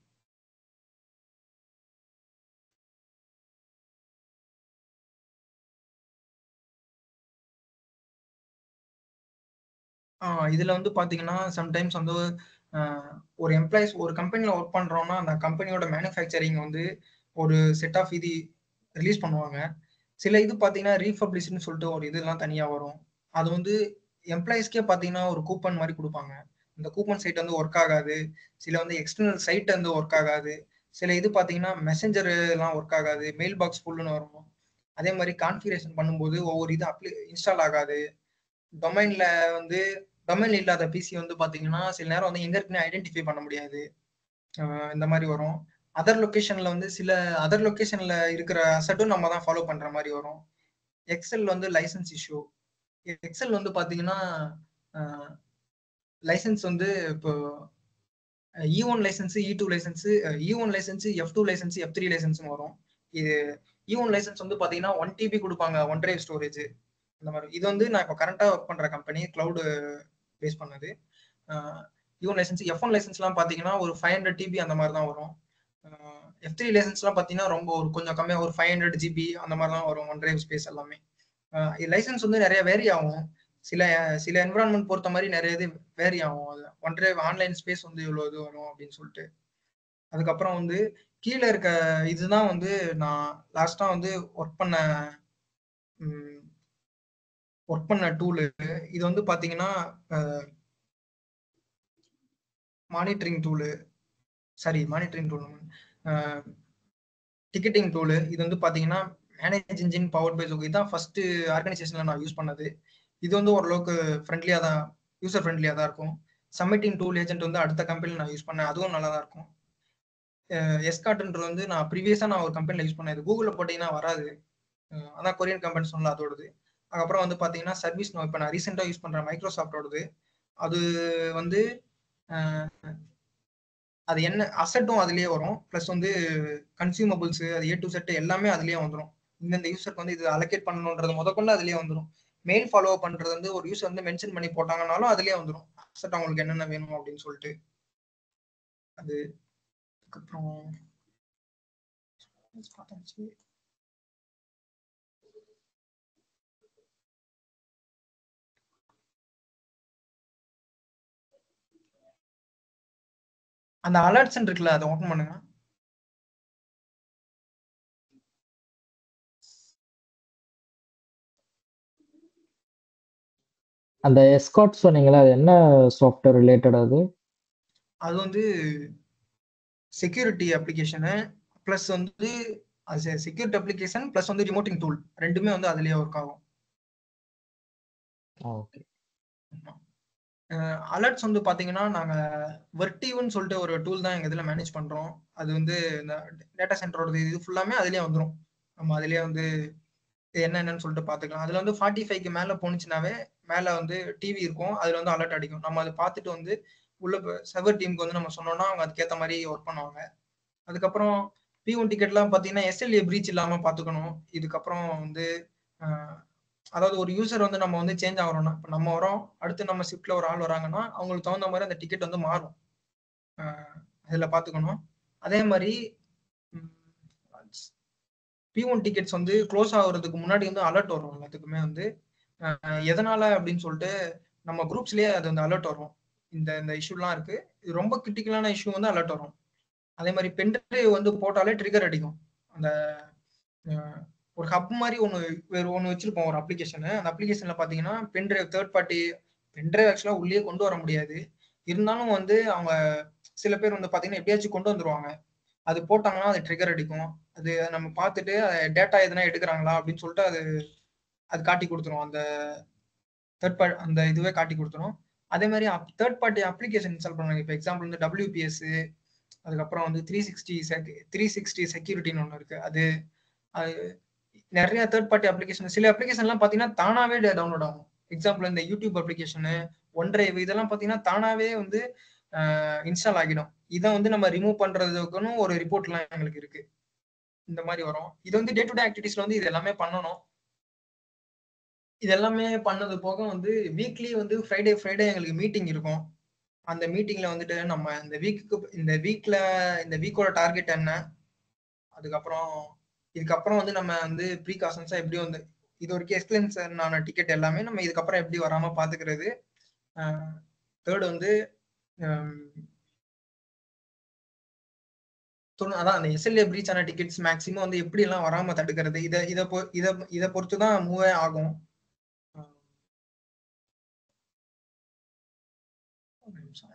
இதுல வந்து பாத்தீங்கன்னா சம்டைம்ஸ் வந்து ஒரு எம்ப்ளாயிஸ் ஒரு கம்பெனில ஒர்க் பண்றோம்னா அந்த கம்பெனியோட மேனுஃபேக்சரிங் வந்து ஒரு செட் ஆஃப் இது ரிலீஸ் பண்ணுவாங்க சில இது பாத்தீங்கன்னா ரீபப்ளிஷ்னு சொல்லிட்டு ஒரு இதெல்லாம் தனியா வரும் அது வந்து எம்ப்ளாயிஸ்க்கே பாத்தீங்கன்னா ஒரு கூப்பன் மாதிரி கொடுப்பாங்க இந்த கூப்பன் சைட் வந்து ஒர்க் ஆகாது சில வந்து எக்ஸ்டர்னல் சைட் வந்து ஒர்க் ஆகாது சில இது பார்த்தீங்கன்னா மெசஞ்சர் எல்லாம் ஒர்க் ஆகாது மெயில் பாக்ஸ் ஃபுல்லுன்னு வரும் அதே மாதிரி கான்ஃபிகரேஷன் பண்ணும்போது ஒவ்வொரு இது அப்ளி இன்ஸ்டால் ஆகாது டொமைன்ல வந்து டொமைன் இல்லாத பிசி வந்து பார்த்தீங்கன்னா சில நேரம் வந்து எங்க இருக்குன்னு ஐடென்டிஃபை பண்ண முடியாது இந்த மாதிரி வரும் அதர் லொக்கேஷன்ல வந்து சில அதர் லொக்கேஷன்ல இருக்கிற அசட்டும் நம்ம தான் ஃபாலோ பண்ற மாதிரி வரும் எக்ஸல் வந்து லைசன்ஸ் இஷ்யூ எக்ஸல் வந்து பார்த்தீங்கன்னா லைசன்ஸ் வந்து இப்போ E one license E two license E one license F two license F three லைசன்ஸ்னு வரும் இது இ ஒன் லைசன்ஸ் வந்து பார்த்தீங்கன்னா ஒன் டிபி கொடுப்பாங்க ஒன் டிரைவ் ஸ்டோரேஜ் இந்த மாதிரி இது வந்து நான் இப்போ கரண்டாக ஒர்க் பண்ணுற கம்பெனி க்ளவுடு பேஸ் பண்ணது E one license F one லைசன்ஸ்லாம் பார்த்தீங்கன்னா ஒரு ஃபைவ் ஹண்ட்ரட் டிபி அந்த மாதிரி தான் வரும் எஃப் த்ரீ லைசன்ஸ்லாம் பார்த்தீங்கன்னா ரொம்ப ஒரு கொஞ்சம் கம்மியாக ஒரு ஃபைவ் ஹண்ட்ரட் ஜிபி அந்த மாதிரி தான் வரும் ஒன் டிரைவ் ஸ்பேஸ் எல்லாமே லைசன்ஸ் வந்து நிறைய வேரி ஆகும் சில சில என்விரான்மெண்ட் பொறுத்த மாதிரி நிறைய இது வேரி ஆகும் அது ஒன் டிரைவ் ஆன்லைன் ஸ்பேஸ் வந்து இவ்வளோ இது வரும் அப்படின்னு சொல்லிட்டு அதுக்கப்புறம் வந்து கீழே இருக்க இதுதான் வந்து நான் லாஸ்டா வந்து ஒர்க் பண்ண ஒர்க் பண்ண டூலு இது வந்து பாத்தீங்கன்னா monitoring tool sorry monitoring tool ticketing tool இது வந்து பாத்தீங்கன்னா மேனேஜ் இன்ஜின் பவர் பேஸ் இதுதான் ஃபர்ஸ்ட் ஆர்கனைசேஷன்ல நான் யூஸ் பண்ணது இது வந்து ஓரளவுக்கு ஃப்ரெண்ட்லியாக தான் யூசர் ஃப்ரெண்ட்லியாக தான் இருக்கும் சப்மிட்டிங் டூல் ஏஜென்ட் வந்து அடுத்த கம்பெனியில் நான் யூஸ் பண்ணேன் அதுவும் நல்லா தான் இருக்கும் எஸ்காட்ன்றது வந்து நான் ப்ரீவியஸாக நான் ஒரு கம்பெனியில் யூஸ் பண்ணேன் இது கூகுளில் போட்டிங்கன்னா வராது அதான் கொரியன் கம்பெனி சொன்னல அதோடது அதுக்கப்புறம் வந்து பார்த்தீங்கன்னா சர்வீஸ் நோ இப்போ நான் ரீசெண்டாக யூஸ் பண்ணுறேன் மைக்ரோசாஃப்டோடது அது வந்து அது என்ன அசட்டும் அதுலேயே வரும் ப்ளஸ் வந்து கன்சியூமபிள்ஸ் அது ஏ டு செட் எல்லாமே அதுலேயே வந்துடும் இந்தந்த யூசருக்கு வந்து இது அலோகேட் பண்ணணுன்றது முதற்கொண்டு அதுலேயே வந்துடும் மெயில் ஃபாலோ பண்றது வந்து ஒரு யூசர் வந்து மென்ஷன் பண்ணி போட்டாங்கனாலும் அதுலயே வந்துடும் அசட் அவங்களுக்கு என்னென்ன வேணும் அப்படின்னு சொல்லிட்டு அது அதுக்கப்புறம் அந்த அலர்ட்ஸ் இருக்குல்ல அதை ஓப்பன் பண்ணுங்க அந்த எஸ்காட் சொன்னீங்களா அது என்ன சாஃப்ட்வேர் ரிலேட்டட் அது அது வந்து செக்யூரிட்டி அப்ளிகேஷனு ப்ளஸ் வந்து அது செக்யூரிட்டி அப்ளிகேஷன் ப்ளஸ் வந்து ரிமோட்டிங் டூல் ரெண்டுமே வந்து அதுலயே ஒர்க் ஆகும் ஓகே அலர்ட்ஸ் வந்து பாத்தீங்கன்னா நாங்க வெர்டிவ்னு சொல்லிட்டு ஒரு டூல் தான் எங்க இதுல மேனேஜ் பண்றோம் அது வந்து இந்த டேட்டா சென்டரோட இது ஃபுல்லாமே அதுலயே வந்துடும் நம்ம அதுலயே வந்து என்னென்னு சொல்லிட்டு பாத்துக்கலாம் அதுல வந்து ஃபார்ட்டி ஃபைவ்க்கு மேல போனுச்சுனாவே மேல வந்து டிவி இருக்கும் அதுல வந்து அலர்ட் அடிக்கும் நம்ம அதை பார்த்துட்டு வந்து உள்ள சர்வர் டீமுக்கு வந்து நம்ம சொன்னோம்னா அவங்க அதுக்கேற்ற மாதிரி ஒர்க் பண்ணுவாங்க அதுக்கப்புறம் பி ஒன் டிக்கெட்லாம் பார்த்தீங்கன்னா எஸ்எல்ஏ பிரீச் இல்லாமல் பார்த்துக்கணும் இதுக்கப்புறம் வந்து அதாவது ஒரு யூசர் வந்து நம்ம வந்து சேஞ்ச் ஆகிறோம்னா இப்போ நம்ம வரோம் அடுத்து நம்ம ஷிஃப்ட்ல ஒரு ஆள் வராங்கன்னா அவங்களுக்கு தகுந்த மாதிரி அந்த டிக்கெட் வந்து மாறும் அதில் பார்த்துக்கணும் அதே மாதிரி பி ஒன் டிக்கெட்ஸ் வந்து க்ளோஸ் ஆகுறதுக்கு முன்னாடி வந்து அலர்ட் வரும் எல்லாத்துக்குமே வந்து அஹ் எதனால அப்படின்னு சொல்லிட்டு நம்ம குரூப்ஸ்லயே அது வந்து அலர்ட் வரும் இந்த இந்த இஷ்யூலாம் இருக்கு இது ரொம்ப கிரிட்டிக்கலான இஷ்யூ வந்து அலர்ட் வரும் அதே மாதிரி பென்ட்ரைவ் வந்து போட்டாலே ட்ரிகர் அடிக்கும் அந்த அஹ், ஒரு ஹப் மாதிரி ஒன்று வேறு ஒன்று வச்சிருப்போம் ஒரு அப்ளிகேஷனு அந்த அப்ளிகேஷன்ல பார்த்தீங்கன்னா பென்ட்ரைவ் தேர்ட் பார்ட்டி பென்ட்ரைவ் ஆக்சுவலாக உள்ளே கொண்டு வர முடியாது இருந்தாலும் வந்து அவங்க சில பேர் வந்து பார்த்தீங்கன்னா எப்படியாச்சும் கொண்டு வந்துருவாங்க அது போட்டாங்கன்னா அது ட்ரிகர் அடிக்கும் அது நம்ம பார்த்துட்டு டேட்டா எதுனா எடுக்கிறாங்களா அப்படின்னு சொல்லிட்டு அது அது காட்டி கொடுத்துரும் அந்த தேர்ட் பார்ட் அந்த இதுவே காட்டி கொடுத்துரும் அதே மாதிரி தேர்ட் பார்ட்டி அப்ளிகேஷன் இன்ஸ்டால் பண்ணுவாங்க இப்போ எக்ஸாம்பிள் வந்து டபிள்யூபிஎஸ் அதுக்கப்புறம் வந்து த்ரீ சிக்ஸ்டி த்ரீ சிக்ஸ்டி செக்யூரிட்டின்னு ஒன்று இருக்கு அது அது நிறைய தேர்ட் பார்ட்டி அப்ளிகேஷன் சில அப்ளிகேஷன்லாம் பார்த்தீங்கன்னா தானாவே டவுன்லோட் ஆகும் எக்ஸாம்பிள் இந்த யூடியூப் அப்ளிகேஷனு ஒன் டிரைவ் இதெல்லாம் பார்த்தீங்கன்னா தானாவே வந்து இன்ஸ்டால் ஆகிடும் இதை வந்து நம்ம ரிமூவ் பண்றதுக்குன்னு ஒரு ரிப்போர்ட்லாம் எங்களுக்கு இருக்கு இந்த மாதிரி வரும் இது வந்து டே டு டே ஆக்டிவிட்டிஸ்ல வந்து இது எல்லாமே பண்ணணும் இது எல்லாமே பண்ணது போக வந்து வீக்லி வந்து ஃப்ரைடே ஃப்ரைடே எங்களுக்கு மீட்டிங் இருக்கும் அந்த மீட்டிங்ல வந்துட்டு நம்ம இந்த வீக்குக்கு இந்த வீக்ல இந்த வீக்கோட டார்கெட் என்ன அதுக்கப்புறம் இதுக்கப்புறம் வந்து நம்ம வந்து ப்ரீகாஷன்ஸா எப்படி வந்து இது வரைக்கும் எக்ஸ்பிளன்ஸான டிக்கெட் எல்லாமே நம்ம இதுக்கப்புறம் எப்படி வராம பாத்துக்கிறது தேர்ட் வந்து ஹம், தொண்ணூ- அதான் அந்த எஸ்எல்ஏ பிரீச் ஆன டிக்கெட்ஸ் மேக்ஸிமம் வந்து எப்படி எல்லாம் வராம தடுக்கிறது இதை இதை பொ இதை இதை பொறுத்து தான் மூவே ஆகும் ஆஹ் ஒரு நிமிஷம்.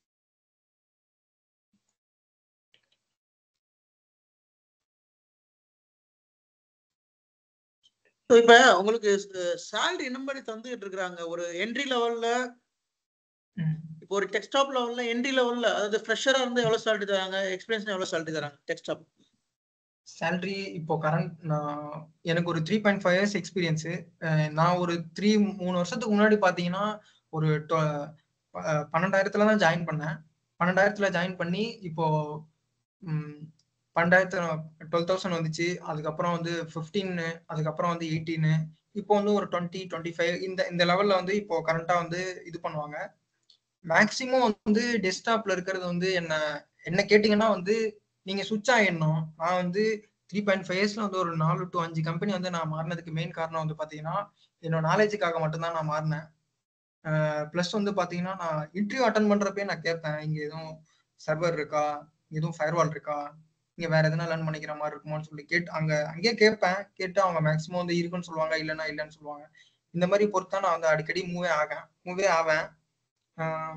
So, இப்ப உங்களுக்கு சேலரி என்ன மாதிரி தந்துகிட்டு இருக்காங்க ஒரு என்ட்ரி லெவல்ல ம். இப்போ ஒரு டெக்ஸ்டாப் லெவல்ல என்ட்ரி லெவல்ல அதாவது ஃப்ரெஷரா இருந்து எவ்வளவு சேலரி தராங்க எக்ஸ்பீரியன்ஸ் எவ்வளவு சேலரி தராங்க டெக்ஸ்டாப் சேலரி இப்போ கரண்ட் நான் எனக்கு ஒரு three point five years experience நான் ஒரு த்ரீ மூணு வருஷத்துக்கு முன்னாடி பார்த்தீங்கன்னா ஒரு tw- ப- பன்னெண்டாயிரத்துல தான் ஜாயின் பண்ணேன் பன்னெண்டாயிரத்துல ஜாயின் பண்ணி இப்போ ம், பன்னெண்டாயிரத்துல டுவெல் தௌசண்ட் வந்துச்சு அதுக்கப்புறம் வந்து ஃபிஃப்டீன்னு அதுக்கப்புறம் வந்து எயிட்டீனு இப்போ வந்து ஒரு டுவெண்ட்டி டுவெண்ட்டி ஃபைவ் இந்த இந்த லெவல்ல வந்து இப்போ கரண்டா வந்து இது பண்ணுவாங்க மேக்சிமம் வந்து டெஸ்க்டாப்ல இருக்கிறது வந்து என்ன என்ன கேட்டிங்கன்னா வந்து நீங்க சுவிட்ச் ஆயிடணும் நான் வந்து த்ரீ பாயிண்ட் ஃபைவ் இயர்ஸ்ல வந்து ஒரு நாலு டு அஞ்சு கம்பெனி வந்து நான் மாறினதுக்கு மெயின் காரணம் வந்து பாத்தீங்கன்னா என்னோட நாலேஜுக்காக மட்டும்தான் நான் மாறினேன் ப்ளஸ் வந்து பாத்தீங்கன்னா நான் இன்டர்வியூ அட்டன் பண்றப்பே நான் கேட்பேன் இங்க எதுவும் சர்வர் இருக்கா எதுவும் ஃபயர்வால் இருக்கா இங்க வேற எதனா லேர்ன் பண்ணிக்கிற மாதிரி இருக்குமான்னு சொல்லி கேட்டு அங்க அங்கேயே கேட்பேன் கேட்டு அவங்க மேக்ஸிமம் வந்து இருக்குன்னு சொல்லுவாங்க இல்லைன்னா இல்லைன்னு சொல்லுவாங்க இந்த மாதிரி பொறுத்தா நான் வந்து அடிக்கடி மூவே ஆகேன் மூவே ஆவேன் ஆஹ்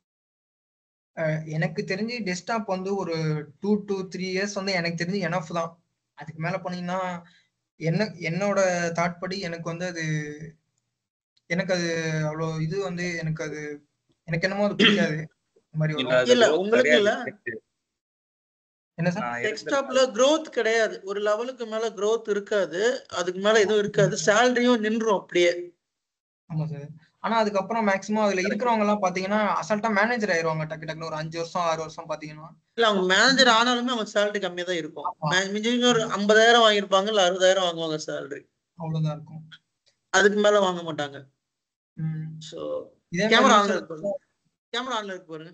அஹ் எனக்கு தெரிஞ்சு டெஸ்க்டாப் வந்து ஒரு டூ டு த்ரீ இயர்ஸ் வந்து எனக்கு தெரிஞ்சு எனஃப் தான் அதுக்கு மேல போனீங்கன்னா என்ன என்னோட தாட் படி எனக்கு வந்து அது எனக்கு அது அவ்வளோ இது வந்து எனக்கு அது எனக்கு என்னமோ அது பிடிக்காது இந்த மாதிரி இல்ல, வரும் அது இல்ல, growth உங்களுக்கு கிடையாது. இல்ல. என்ன சார் நான் டெஸ்க்டாப்ல growth கிடையாது ஒரு லெவலுக்கு மேல growth இருக்காது அதுக்கு மேல எதுவும் இருக்காது சேலரியும் நின்றும் அப்படியே ஆமா சார் ஆனா அதுக்கப்புறம் மேக்ஸிமம் அதுல இருக்கிறவங்க எல்லாம் பாத்தீங்கன்னா அசால்ட்டா மேனேஜர் ஆயிருவாங்க டக்கு டக்குன்னு ஒரு அஞ்சு வருஷம் ஆறு வருஷம் பாத்தீங்கன்னா இல்ல அவங்க மேனேஜர் ஆனாலுமே அவங்க சேலரி கம்மியா தான் இருக்கும் ஆமா. மே- மிஞ்சி மிஞ்சி ஒரு ஐம்பதாயிரம் வாங்கியிருப்பாங்க இல்ல அறுபதாயிரம் வாங்குவாங்க சேலரி அவ்வளவுதான் இருக்கும் அதுக்கு மேல வாங்க மாட்டாங்க ம். சோ இதே கேமரா மாதிரி ஆன்ல sir, இருக்கு கேமரா ஆன்ல இருக்கு பாருங்க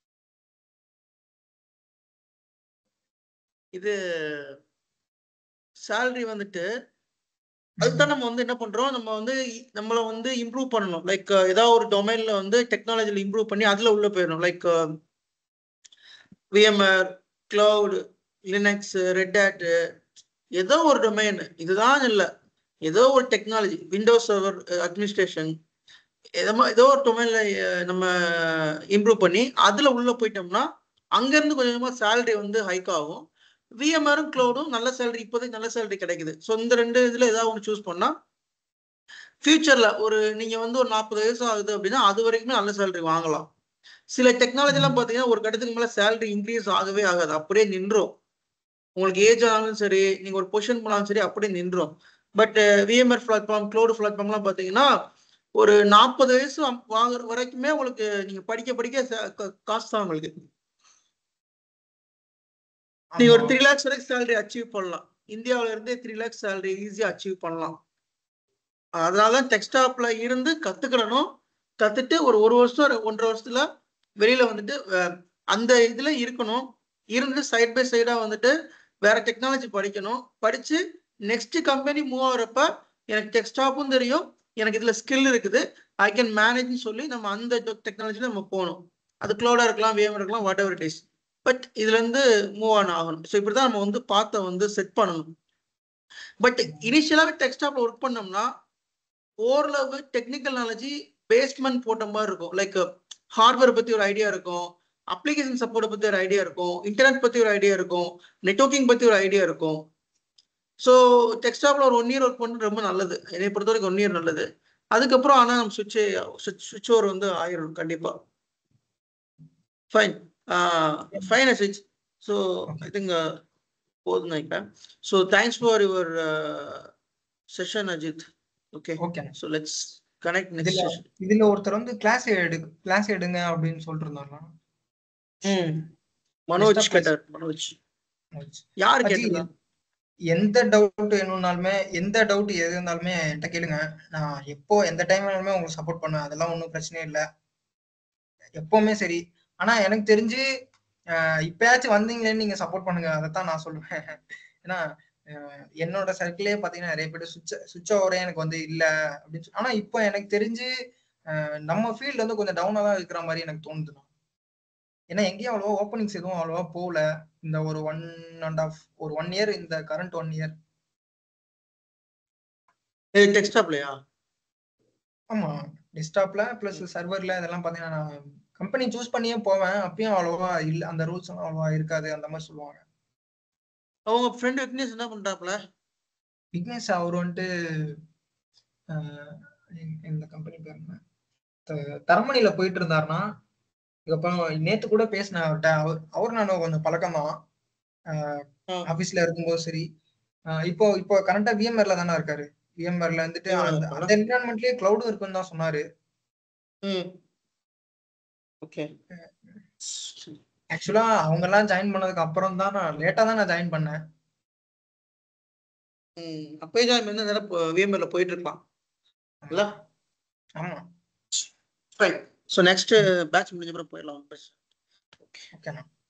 இது சேலரி வந்துட்டு அதுதான் நம்ம வந்து என்ன பண்றோம் நம்ம வந்து இ- நம்மள வந்து இம்ப்ரூவ் பண்ணணும் லைக் ஏதாவது ஒரு டொமைன்ல வந்து டெக்னாலஜில இம்ப்ரூவ் பண்ணி அதுல உள்ள போயிடணும் like VMware cloud Linux Red Hat ஏதோ ஒரு டொமைன் இதுதான் இல்லை ஏதோ ஒரு டெக்னாலஜி விண்டோஸ் சர்வர் அட்மினிஸ்ட்ரேஷன் ஏதோ ஏதோ ஒரு டொமைன்ல நம்ம இம்ப்ரூவ் பண்ணி அதுல உள்ள போயிட்டோம்னா அங்க இருந்து கொஞ்சம் கொஞ்சமா சேலரி வந்து ஹைக் ஆகும் விஎம்ஆரும் க்ளவுடும் நல்ல சேலரி இப்போதைக்கு நல்ல சேலரி கிடைக்குது ஸோ இந்த ரெண்டு இதுல ஏதாவது ஒன்று சூஸ் பண்ணா ஃபியூச்சர்ல ஒரு நீங்க வந்து ஒரு நாற்பது வயசு ஆகுது அப்படின்னா அது வரைக்குமே நல்ல சேலரி வாங்கலாம் சில டெக்னாலஜி எல்லாம் பாத்தீங்கன்னா ஒரு கட்டத்துக்கு மேல சேலரி இன்க்ரீஸ் ஆகவே ஆகாது அப்படியே நின்றும் உங்களுக்கு ஏஜ் ஆனாலும் சரி நீங்க ஒரு பொசிஷன் போனாலும் சரி அப்படியே நின்றும் பட் விஎம்ஆர் பிளாட்ஃபார்ம் க்ளவுட் பிளாட்ஃபார்ம்லாம் பாத்தீங்கன்னா ஒரு நாற்பது வயசு அம்- வாங்குற வரைக்குமே உங்களுக்கு நீங்க படிக்க படிக்க ச- கா- காசு தான் உங்களுக்கு நீங்க ஒரு ஆமா. த்ரீ லேக்ஸ் வரைக்கும் சேலரி அச்சீவ் பண்ணலாம் இந்தியாவுல இருந்தே த்ரீ லேக்ஸ் சேலரி ஈஸியா அச்சீவ் பண்ணலாம் அதனால தான் டெக்ஸ்டாப்ல இருந்து கத்துக்கிடணும் கத்துட்டு ஒரு ஒரு வருஷம் ஒரு ஒன்றரை வருஷத்துல வெளியில வந்துட்டு அஹ், அந்த இதுல இருக்கணும் இருந்து சைட் பை சைடா வந்துட்டு வேற டெக்னாலஜி படிக்கணும் படிச்சு நெக்ஸ்ட் கம்பெனி மூவ் ஆகுறப்ப எனக்கு டெக்ஸ்டாப்பும் தெரியும் எனக்கு இதுல ஸ்கில் இருக்குது ஐ கேன் மேனேஜ்னு சொல்லி நம்ம அந்த டெக்னாலஜில நம்ம போகணும் அது க்ளோடா இருக்கலாம் வேம் இருக்கலாம் whatever it is but இதுல இருந்து மூவ் ஆன் ஆகணும் ஸோ இப்படிதான் நம்ம வந்து பார்த்த வந்து செட் பண்ணணும் பட் இனிஷியலாவே டெக்ஸ்டாப்ல ஒர்க் பண்ணோம்னா ஓரளவு டெக்னிக்கல் நாலேஜி பேஸ்மெண்ட் போட்ட மாதிரி இருக்கும் லைக் ஹார்ட்வேர் பத்தி ஒரு ஐடியா இருக்கும் அப்ளிகேஷன் சப்போர்ட் பத்தி ஒரு ஐடியா இருக்கும் இன்டர்நெட் பத்தி ஒரு ஐடியா இருக்கும் நெட்வொர்க்கிங் பத்தி ஒரு ஐடியா இருக்கும் ஸோ டெக்ஸ்டாப்ல ஒரு ஒன் இயர் ஒர்க் பண்ணது ரொம்ப நல்லது என்னை பொறுத்த வரைக்கும் ஒன் இயர் நல்லது அதுக்கப்புறம் ஆனால் நம்ம சுவிட்சே சுவிட்ச் ஓவர் வந்து ஆயிரும் கண்டிப்பா ஃபைன் ஃபைன் அசிச் ஸோ ஐ திங்க் போதும் நினைக்கிறேன் so thanks for your session Ajith okay okay so let's connect next இதுல செஷன் இதுல ஒருத்தர் வந்து கிளாஸ் எடு கிளாஸ் எடுங்க அப்படின்னு சொல்லிட்டு இருந்தாரா ம் மனோஜ் Next up கேட்டார் மனோஜ் யார் அஜி, கேட்டதா எந்த டவுட் வேணும்னாலுமே எந்த டவுட் எது இருந்தாலுமே என்கிட்ட கேளுங்க நான் எப்போ எந்த டைம் வேணாலுமே உங்களுக்கு சப்போர்ட் பண்ணுவேன் அதெல்லாம் ஒன்றும் பிரச்சனையே இல்லை எப்பவுமே சரி ஆனா எனக்கு தெரிஞ்சு அஹ், இப்பயாச்சும் வந்தீங்களேன்னு நீங்க சப்போர்ட் பண்ணுங்க அதைத்தான் நான் சொல்லுவேன் ஏன்னா அஹ், என்னோட சர்க்கிளே பாத்தீங்கன்னா நிறைய பேர் சுவிட்ச் சுவிட்ச் ஓவரே எனக்கு வந்து இல்ல அப்படின்னு சொல்லி ஆனா இப்போ எனக்கு தெரிஞ்சு அஹ், நம்ம ஃபீல்டு வந்து கொஞ்சம் டவுனா தான் இருக்கிற மாதிரி எனக்கு தோணுதுண்ணா ஏன்னா எங்கேயும் அவ்வளோவா ஓப்பனிங்ஸ் எதுவும் அவ்வளோவா போகல இந்த ஒரு ஒன் அண்ட் ஆஃப் ஒரு ஒன் இயர் இந்த கரண்ட் ஒன் இயர் டெக்ஸ்டாப்லையா ஆமா டெஸ்க்டாப்ல ப்ளஸ் சர்வர்ல இதெல்லாம் பாத்தீங்கன்னா நான் கம்பெனி சூஸ் பண்ணியே போவேன் அப்பயும் அவ்வளோவா இல்ல அந்த ரூல்ஸ் எல்லாம் அவ்வளோவா இருக்காது அந்த மாதிரி சொல்லுவாங்க அவங்க ஃப்ரெண்ட் விக்னேஷ் என்ன பண்றாப்ல விக்னேஷ் அவர் வந்துட்டு ஆஹ், இந்த- இந்த கம்பெனி பேர் என்ன த- தரமணியில போயிட்டு இருந்தாருன்னா இதுக்கப்புறம் நேத்து கூட பேசினேன் அவர்கிட்ட அவர் அவர் நானும் கொஞ்சம் பழக்கம் தான் ஆ. ஆபீஸ்ல இருக்கும்போது சரி ஆஹ் இப்போ இப்போ கரண்டா விஎம்ஆர்ல தானே இருக்காரு விஎம்ஆர்ல வந்துட்டு VMware அந்த இருக்காரா? அந்த என்விரான்மெண்ட்லயே கிளவுடும் இருக்குன்னு தான் சொன்னாரு ம் ஓகே ஆக்சுவலா அவங்க எல்லாம் ஜாயின் பண்ணதுக்கு அப்புறம் தான் நான் லேட்டா தான் நான் ஜாயின் பண்ணேன் ம் அப்பயே ஜாயின் பண்ணி நேரம் விஎம்எல்ல போயிட்டு இருக்கலாம் இல்ல ஆமா ஃபைன் ஸோ நெக்ஸ்ட் பேட்ச் முடிஞ்ச அப்புறம் போயிடலாம் ஓகேண்ணா